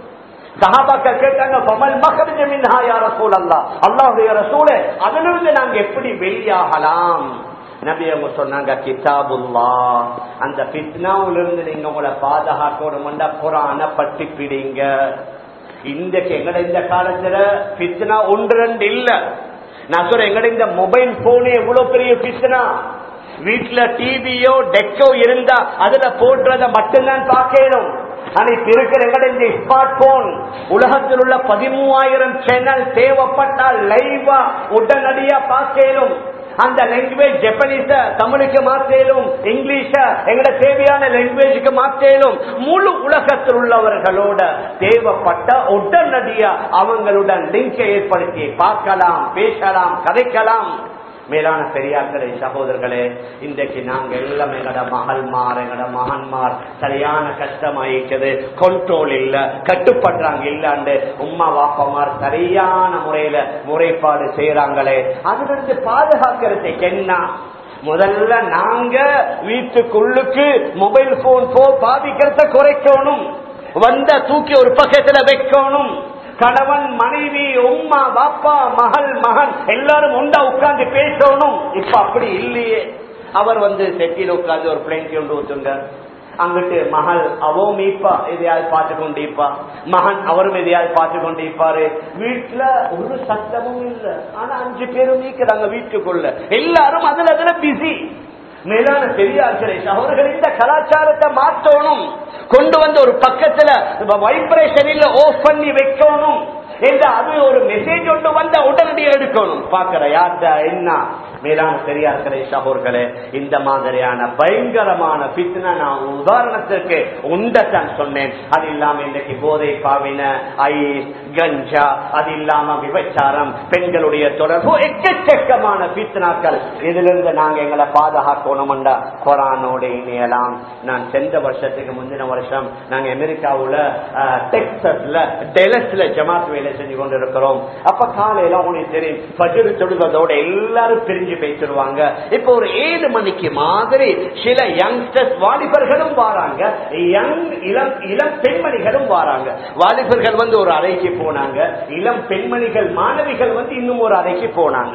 சஹாபாக்கள் கேட்டாங்க பமல் மக்கள் மின்ஹா யா ரசூல் அல்லாஹ் அல்லாஹ்வுடைய ரசூலே அதிலிருந்து நாங்க எப்படி வெளியாகலாம் நபி அவங்க சொன்னாங்க கிதாபுல்லா அந்த பித்னாவுல இருந்து நீங்க உங்களை பாதுகாக்கணும்டா புறான பட்டி பிடிங்க இன்றைக்கு எங்கட இந்த காலத்துல பித்னா ஒன்று ரெண்டு இல்ல நான் சொல்றேன் எங்கட இந்த மொபைல் போனே எவ்வளவு பெரிய பித்னா வீட்டுல டிவியோ டெக்கோ இருந்தா அதுல போடுறத மட்டும்தான் பார்க்கணும் அன்னைக்கு இருக்கிற எங்கட இந்த ஸ்மார்ட் போன் உலகத்தில் உள்ள பதிமூவாயிரம் சேனல் தேவைப்பட்டால் லைவா உடனடியா பார்க்கணும் அந்த லாங்குவேஜ் ஜப்பனீஸ தமிழுக்கு மாத்தேலும் இங்கிலீஷ எங்கட தேவையான லாங்குவேஜுக்கு மாத்தேலும் முழு உலகத்தில் உள்ளவர்களோட தேவைப்பட்ட உடனடியா அவங்களுடன் லிங்கை ஏற்படுத்தி பார்க்கலாம் பேசலாம் கதைக்கலாம் மேலான பெரியார்களே சகோதரர்களே இன்றைக்கு நாங்க எல்லாம் எங்கட மகள்மார் எங்கட மகன்மார் சரியான கஷ்டமாயிக்குது கண்ட்ரோல் இல்ல கட்டுப்படுறாங்க இல்லாண்டு உம்மா வாப்பமார் சரியான முறையில முறைப்பாடு செய்யறாங்களே அதுல இருந்து பாதுகாக்கிறதுக்கு என்ன முதல்ல நாங்க வீட்டுக்குள்ளுக்கு மொபைல் போன் போ பாதிக்கிறத குறைக்கணும் வந்த தூக்கி ஒரு பக்கத்துல வைக்கணும் கணவன் மனைவி உம்மா பாப்பா மகள் மகன் எல்லாரும் உண்டா உட்கார்ந்து பேசணும் இப்ப அப்படி இல்லையே அவர் வந்து செட்டியில் உட்கார்ந்து ஒரு பிளேன் கொண்டு ஊத்துங்க அங்கிட்டு மகள் அவோ மீப்பா எதையாவது பார்த்து கொண்டிருப்பா மகன் அவரும் எதையாவது பார்த்து கொண்டிருப்பாரு வீட்டுல ஒரு சத்தமும் இல்ல ஆனா அஞ்சு பேரும் நீக்கிறாங்க வீட்டுக்குள்ள எல்லாரும் அதுல அதுல பிஸி மேலான பெரியார்களே அவர்கள் இந்த கலாச்சாரத்தை மாற்றணும் கொண்டு வந்து ஒரு பக்கத்துல வைப்ரேஷன் இல்ல ஆஃப் பண்ணி வைக்கணும் என்று அது ஒரு மெசேஜ் ஒன்று வந்த உடனடியாக எடுக்கணும் பாக்குற யார்ட என்ன மேலான பெரியார்களே சகோர்களே இந்த மாதிரியான பயங்கரமான பித்னா நான் உதாரணத்திற்கு உண்டத்தான் சொன்னேன் அது இல்லாம இன்னைக்கு போதை பாவின ஐஸ் கஞ்சா அது இல்லாம விபச்சாரம் பெண்களுடைய தொடர்பு எக்கச்சக்கமான பித்னாக்கள் இதிலிருந்து நாங்க எங்களை பாதுகாக்கணும்டா கொரானோட இணையலாம் நான் சென்ற வருஷத்துக்கு முந்தின வருஷம் நாங்க அமெரிக்காவுல டெக்சஸ்ல டெலஸ்ல ஜமாத் வேலை செஞ்சு கொண்டு இருக்கிறோம் அப்ப காலையில உங்களுக்கு தெரியும் பஜரு தொழுவதோட எல்லாரும் பிரிஞ்சு பேசிடுவாங்க இப்ப ஒரு ஏழு மணிக்கு மாதிரி சில யங்ஸ்டர்ஸ் வாலிபர்களும் வராங்க யங் இளம் இளம் பெண்மணிகளும் வராங்க வாலிபர்கள் வந்து ஒரு அறைக்கு போனாங்க இளம் பெண்மணிகள் மாணவிகள் வந்து இன்னும் ஒரு அறைக்கு போனாங்க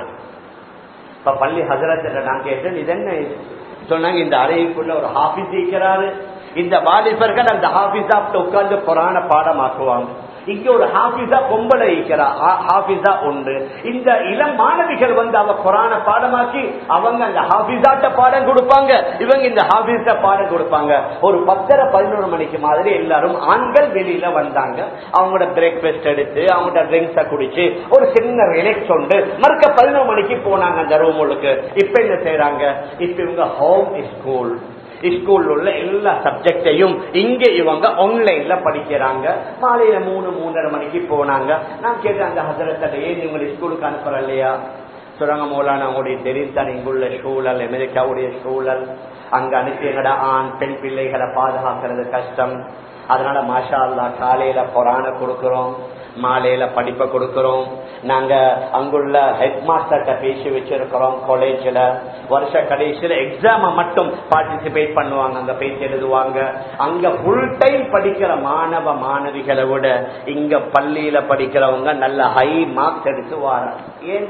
இப்ப பள்ளி ஹசரத்துல நான் கேட்டேன் இது என்ன சொன்னாங்க இந்த அறைக்குள்ள ஒரு ஹாபிஸ் இருக்கிறாரு இந்த வாலிபர்கள் அந்த ஹாபிஸா உட்கார்ந்து புராண பாடமாக்குவாங்க இங்க ஒரு ஹாபிஸா பொம்பளை இருக்கிறா ஹாபிஸா உண்டு இந்த இளம் மாணவிகள் வந்து அவ குரான பாடமாக்கி அவங்க அந்த ஹாபிஸாட்ட பாடம் கொடுப்பாங்க இவங்க இந்த ஹாபிஸ பாடம் கொடுப்பாங்க ஒரு பத்தரை பதினொரு மணிக்கு மாதிரி எல்லாரும் ஆண்கள் வெளியில வந்தாங்க அவங்களோட பிரேக்ஃபாஸ்ட் எடுத்து அவங்களோட ட்ரிங்க்ஸ குடிச்சு ஒரு சின்ன ரிலாக்ஸ் உண்டு மறுக்க பதினொரு மணிக்கு போனாங்க அந்த ரூமுக்கு இப்ப என்ன செய்யறாங்க இப்ப இவங்க ஹோம் ஸ்கூல் ஸ்கூல்ல உள்ள எல்லா சப்ஜெக்டையும் இங்க இவங்க ஆன்லைன்ல படிக்கிறாங்க மாலையில மூணு மூன்றரை மணிக்கு போனாங்க நான் கேட்டேன் அந்த ஹசரத்தை ஏன் இவங்க ஸ்கூலுக்கு அனுப்புற இல்லையா சொல்றாங்க மோலானா உங்களுடைய தெரியும் தான் இங்குள்ள சூழல் அமெரிக்காவுடைய சூழல் அங்க அனுப்பி எங்கட ஆண் பெண் பிள்ளைகளை பாதுகாக்கிறது கஷ்டம் அதனால மாஷா அல்லா காலையில புறான கொடுக்கிறோம் மாலையில படிப்பை கொடுக்கிறோம் நாங்க அங்குள்ள ஹெட் மாஸ்டர்கிட்ட பேசி வச்சிருக்கிறோம் காலேஜ்ல வருஷ கடைசியில எக்ஸாம மட்டும் பார்ட்டிசிபேட் பண்ணுவாங்க அங்க பேசி எழுதுவாங்க அங்க ஃபுல் டைம் படிக்கிற மாணவ மாணவிகளை விட இங்க பள்ளியில படிக்கிறவங்க நல்ல ஹை மார்க்ஸ் எடுத்து வாராங்க ஏன்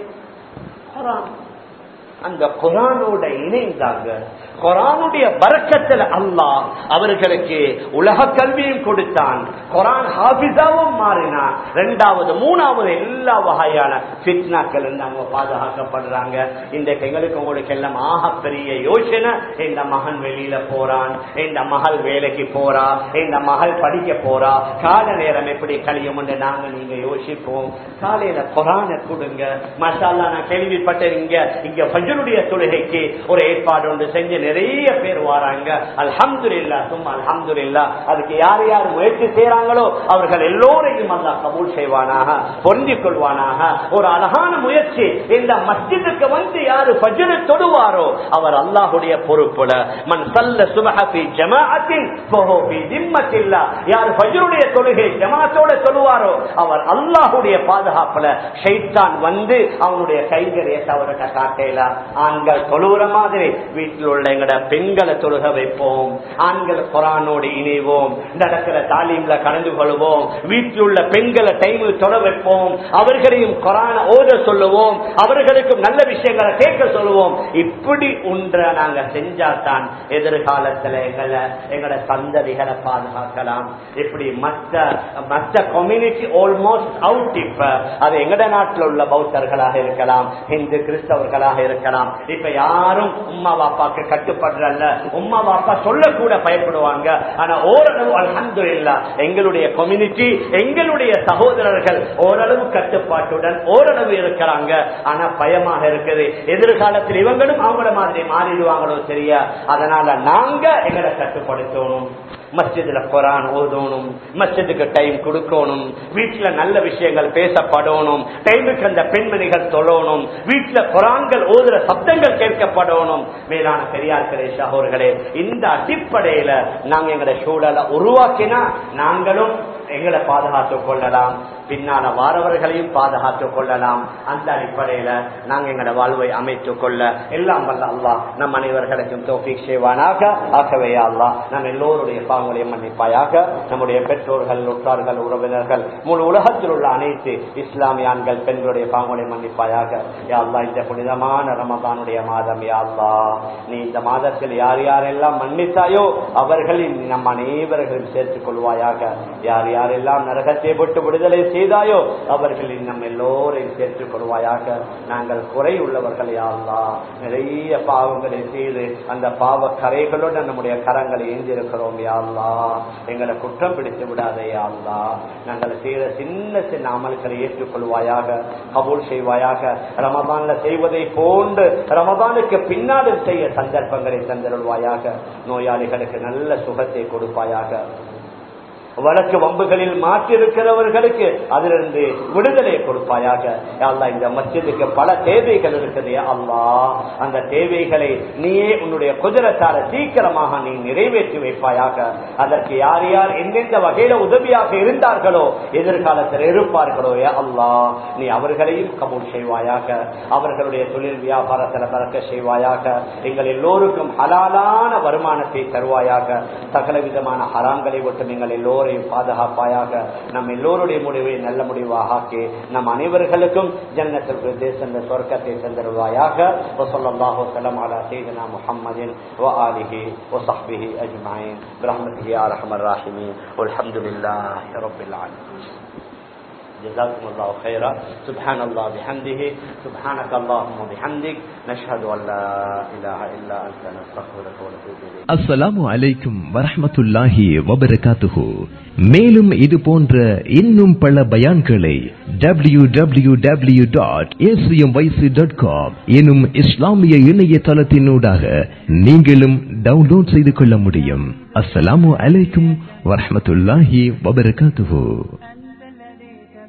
குரான் அந்த குரானோட இணைந்தாங்க குரானுடைய பறக்கத்துல அல்லாஹ் அவர்களுக்கு உலக கல்வியும் கொடுத்தான் குரான் ஹாபிஸாவும் மாறினான் ரெண்டாவது மூணாவது எல்லா வகையான பிட்னாக்கள் இருந்து அவங்க பாதுகாக்கப்படுறாங்க இந்த எங்களுக்கு உங்களுக்கு எல்லாம் ஆக பெரிய யோசனை இந்த மகன் வெளியில போறான் இந்த மகள் வேலைக்கு போறா இந்த மகள் படிக்க போறா கால நேரம் எப்படி கழியும் என்று நாங்க நீங்க யோசிப்போம் காலையில குரானை கொடுங்க மசாலா நான் கேள்விப்பட்டேன் இங்க இங்க ஃபஜ்ருடைய தொழுகைக்கு ஒரு ஏற்பாடு ஒன்று செஞ்சு நிறைய பேர் வராங்க அல்ஹம்துலில்லாஹ் சும்மா அல்ஹம்துலில்லாஹ் அதுக்கு யார் யார் முயற்சி செய்யறாங்களோ அவர்கள் எல்லோரையும் அல்லாஹ் கபூல் செய்வானாக பொருந்திக் கொள்வானாக ஒரு அழகான முயற்சி இந்த மஸ்ஜிதுக்கு வந்து யாரு ஃபஜ்ரு தொடுவாரோ அவர் அல்லாஹ்வுடைய பொறுப்புல மன் சல்ல சுபஹ ஃபீ ஜமாஅத்தின் ஃபஹு ஃபீ திம்மத்தில்லாஹ் யார் ஃபஜ்ருடைய தொழுகை ஜமாஅத்தோட சொல்லுவாரோ அவர் அல்லாஹ்வுடைய பாதுகாப்புல ஷைத்தான் வந்து அவனுடைய கைகளையை தவறட்ட காட்டையில ஆண்கள் தொழுகிற மாதிரி வீட்டில் உள்ள எங்கட பெண்களை தொழுக வைப்போம் ஆண்கள் குரானோடு இணைவோம் நடக்கிற தாலீம்ல கலந்து கொள்வோம் வீட்டில் உள்ள பெண்களை டைமில் தொட வைப்போம் அவர்களையும் குரான ஓத சொல்லுவோம் அவர்களுக்கும் நல்ல விஷயங்களை கேட்க சொல்லுவோம் இப்படி ஒன்றை நாங்க செஞ்சாதான் எதிர்காலத்துல எங்களை எங்கட சந்ததிகளை பாதுகாக்கலாம் இப்படி மற்ற மற்ற கம்யூனிட்டி ஆல்மோஸ்ட் அவுட் இப்ப அது எங்கட நாட்டில் உள்ள பௌத்தர்களாக இருக்கலாம் இந்து கிறிஸ்தவர்களாக இருக்கலாம் இப்ப யாரும் உம்மா பாப்பாக்கு கட்டுப்படுறல்ல உம்மா பாப்பா சொல்லக்கூட பயப்படுவாங்க ஆனா ஓரளவு அலமது இல்ல எங்களுடைய கம்யூனிட்டி எங்களுடைய சகோதரர்கள் ஓரளவு கட்டுப்பாட்டுடன் ஓரளவு இருக்கிறாங்க ஆனா பயமாக இருக்குது எதிர்காலத்தில் இவங்களும் அவங்கள மாதிரி மாறிடுவாங்களோ சரியா அதனால நாங்க எங்களை கட்டுப்படுத்தணும் மஸ்ஜிதுல குரான் ஓதணும் மஸ்ஜிதுக்கு டைம் கொடுக்கணும் வீட்டுல நல்ல விஷயங்கள் பேசப்படணும் டைமுக்கு அந்த பெண்மணிகள் தொழணும் வீட்டுல குரான்கள் ஓதுற சப்தங்கள் கேட்கப்படணும் மேலான பெரியார்களே சகோர்களே இந்த அடிப்படையில நாங்க எங்களை சூழலை உருவாக்கினா நாங்களும் எங்களை பாதுகாத்துக் கொள்ளலாம் பின்னால வாரவர்களையும் பாதுகாத்துக் கொள்ளலாம் அந்த அடிப்படையில நாங்க எங்களோட வாழ்வை அமைத்துக் கொள்ள எல்லாம் வல்ல அல்லா நம் அனைவர்களுக்கும் தோஃபிக் செய்வானாக ஆகவே அல்லா நம் எல்லோருடைய பாவங்களை மன்னிப்பாயாக நம்முடைய பெற்றோர்கள் உற்றார்கள் உறவினர்கள் முழு உலகத்தில் உள்ள அனைத்து இஸ்லாமிய ஆண்கள் பெண்களுடைய பாவங்களை மன்னிப்பாயாக யா அல்லா இந்த புனிதமான ரமதானுடைய மாதம் யா அல்லா நீ இந்த மாதத்தில் யார் யாரெல்லாம் மன்னித்தாயோ அவர்களில் நம் அனைவர்களும் சேர்த்துக் கொள்வாயாக யார் யாரெல்லாம் நரகத்தை விட்டு விடுதலை செய்தாயோ அவர்களில் நம் எல்லோரையும் சேர்த்துக் கொள்வாயாக நாங்கள் குறை உள்ளவர்கள் யாருலா நிறைய பாவங்களை செய்து அந்த பாவ கரைகளோடு நம்முடைய கரங்களை ஏந்திருக்கிறோம் யாருலா எங்களை குற்றம் பிடித்து விடாதே யாருலா நாங்கள் செய்த சின்ன சின்ன அமல்களை ஏற்றுக்கொள்வாயாக கபூல் செய்வாயாக ரமதான்ல செய்வதை போன்று ரமதானுக்கு பின்னாலும் செய்ய சந்தர்ப்பங்களை தந்திருவாயாக நோயாளிகளுக்கு நல்ல சுகத்தை கொடுப்பாயாக வழக்கு வம்புகளில் மாற்றிருக்கிறவர்களுக்கு அதிலிருந்து விடுதலை கொடுப்பாயாக அல்லா இந்த மஸ்ஜிதுக்கு பல தேவைகள் இருக்குது அல்லா அந்த தேவைகளை நீயே உன்னுடைய குதிரத்தால சீக்கிரமாக நீ நிறைவேற்றி வைப்பாயாக அதற்கு யார் யார் எந்தெந்த வகையில உதவியாக இருந்தார்களோ எதிர்காலத்தில் இருப்பார்களோ அல்லா நீ அவர்களையும் கபூல் செய்வாயாக அவர்களுடைய தொழில் வியாபாரத்தில் பறக்க செய்வாயாக எங்கள் எல்லோருக்கும் ஹலாலான வருமானத்தை தருவாயாக சகல விதமான ஹரான்களை விட்டு நீங்கள் எல்லோரும் எல்லோரையும் பாதுகாப்பாயாக நம் எல்லோருடைய முடிவை நல்ல முடிவாக ஆக்கி நம் அனைவர்களுக்கும் ஜன்னத்திற்கு தேசந்த சொர்க்கத்தை தந்தருவாயாக وصلى وسلم على سيدنا محمد وآله وصحبه أجمعين برحمته يا أرحم الراحمين والحمد لله رب العالمين جزاكم الله خيرا سبحان الله بحمده سبحانك اللهم وبحمدك نشهد أن لا إله إلا أنت نستغفرك ونتوب إليك அஸ்ஸலாமு அலைக்கும் வரஹ்மத்துல்லாஹி வபரகாத்துஹு மேலும் இது போன்ற இன்னும் பல பயான்களை W W W dot dot com எனும் இஸ்லாமிய இணையதளத்தினூடாக நீங்களும் டவுன்லோட் செய்து கொள்ள முடியும் அஸ்ஸலாமு அலைக்கும் வரஹ்மத்துல்லாஹி வபரகாத்துஹு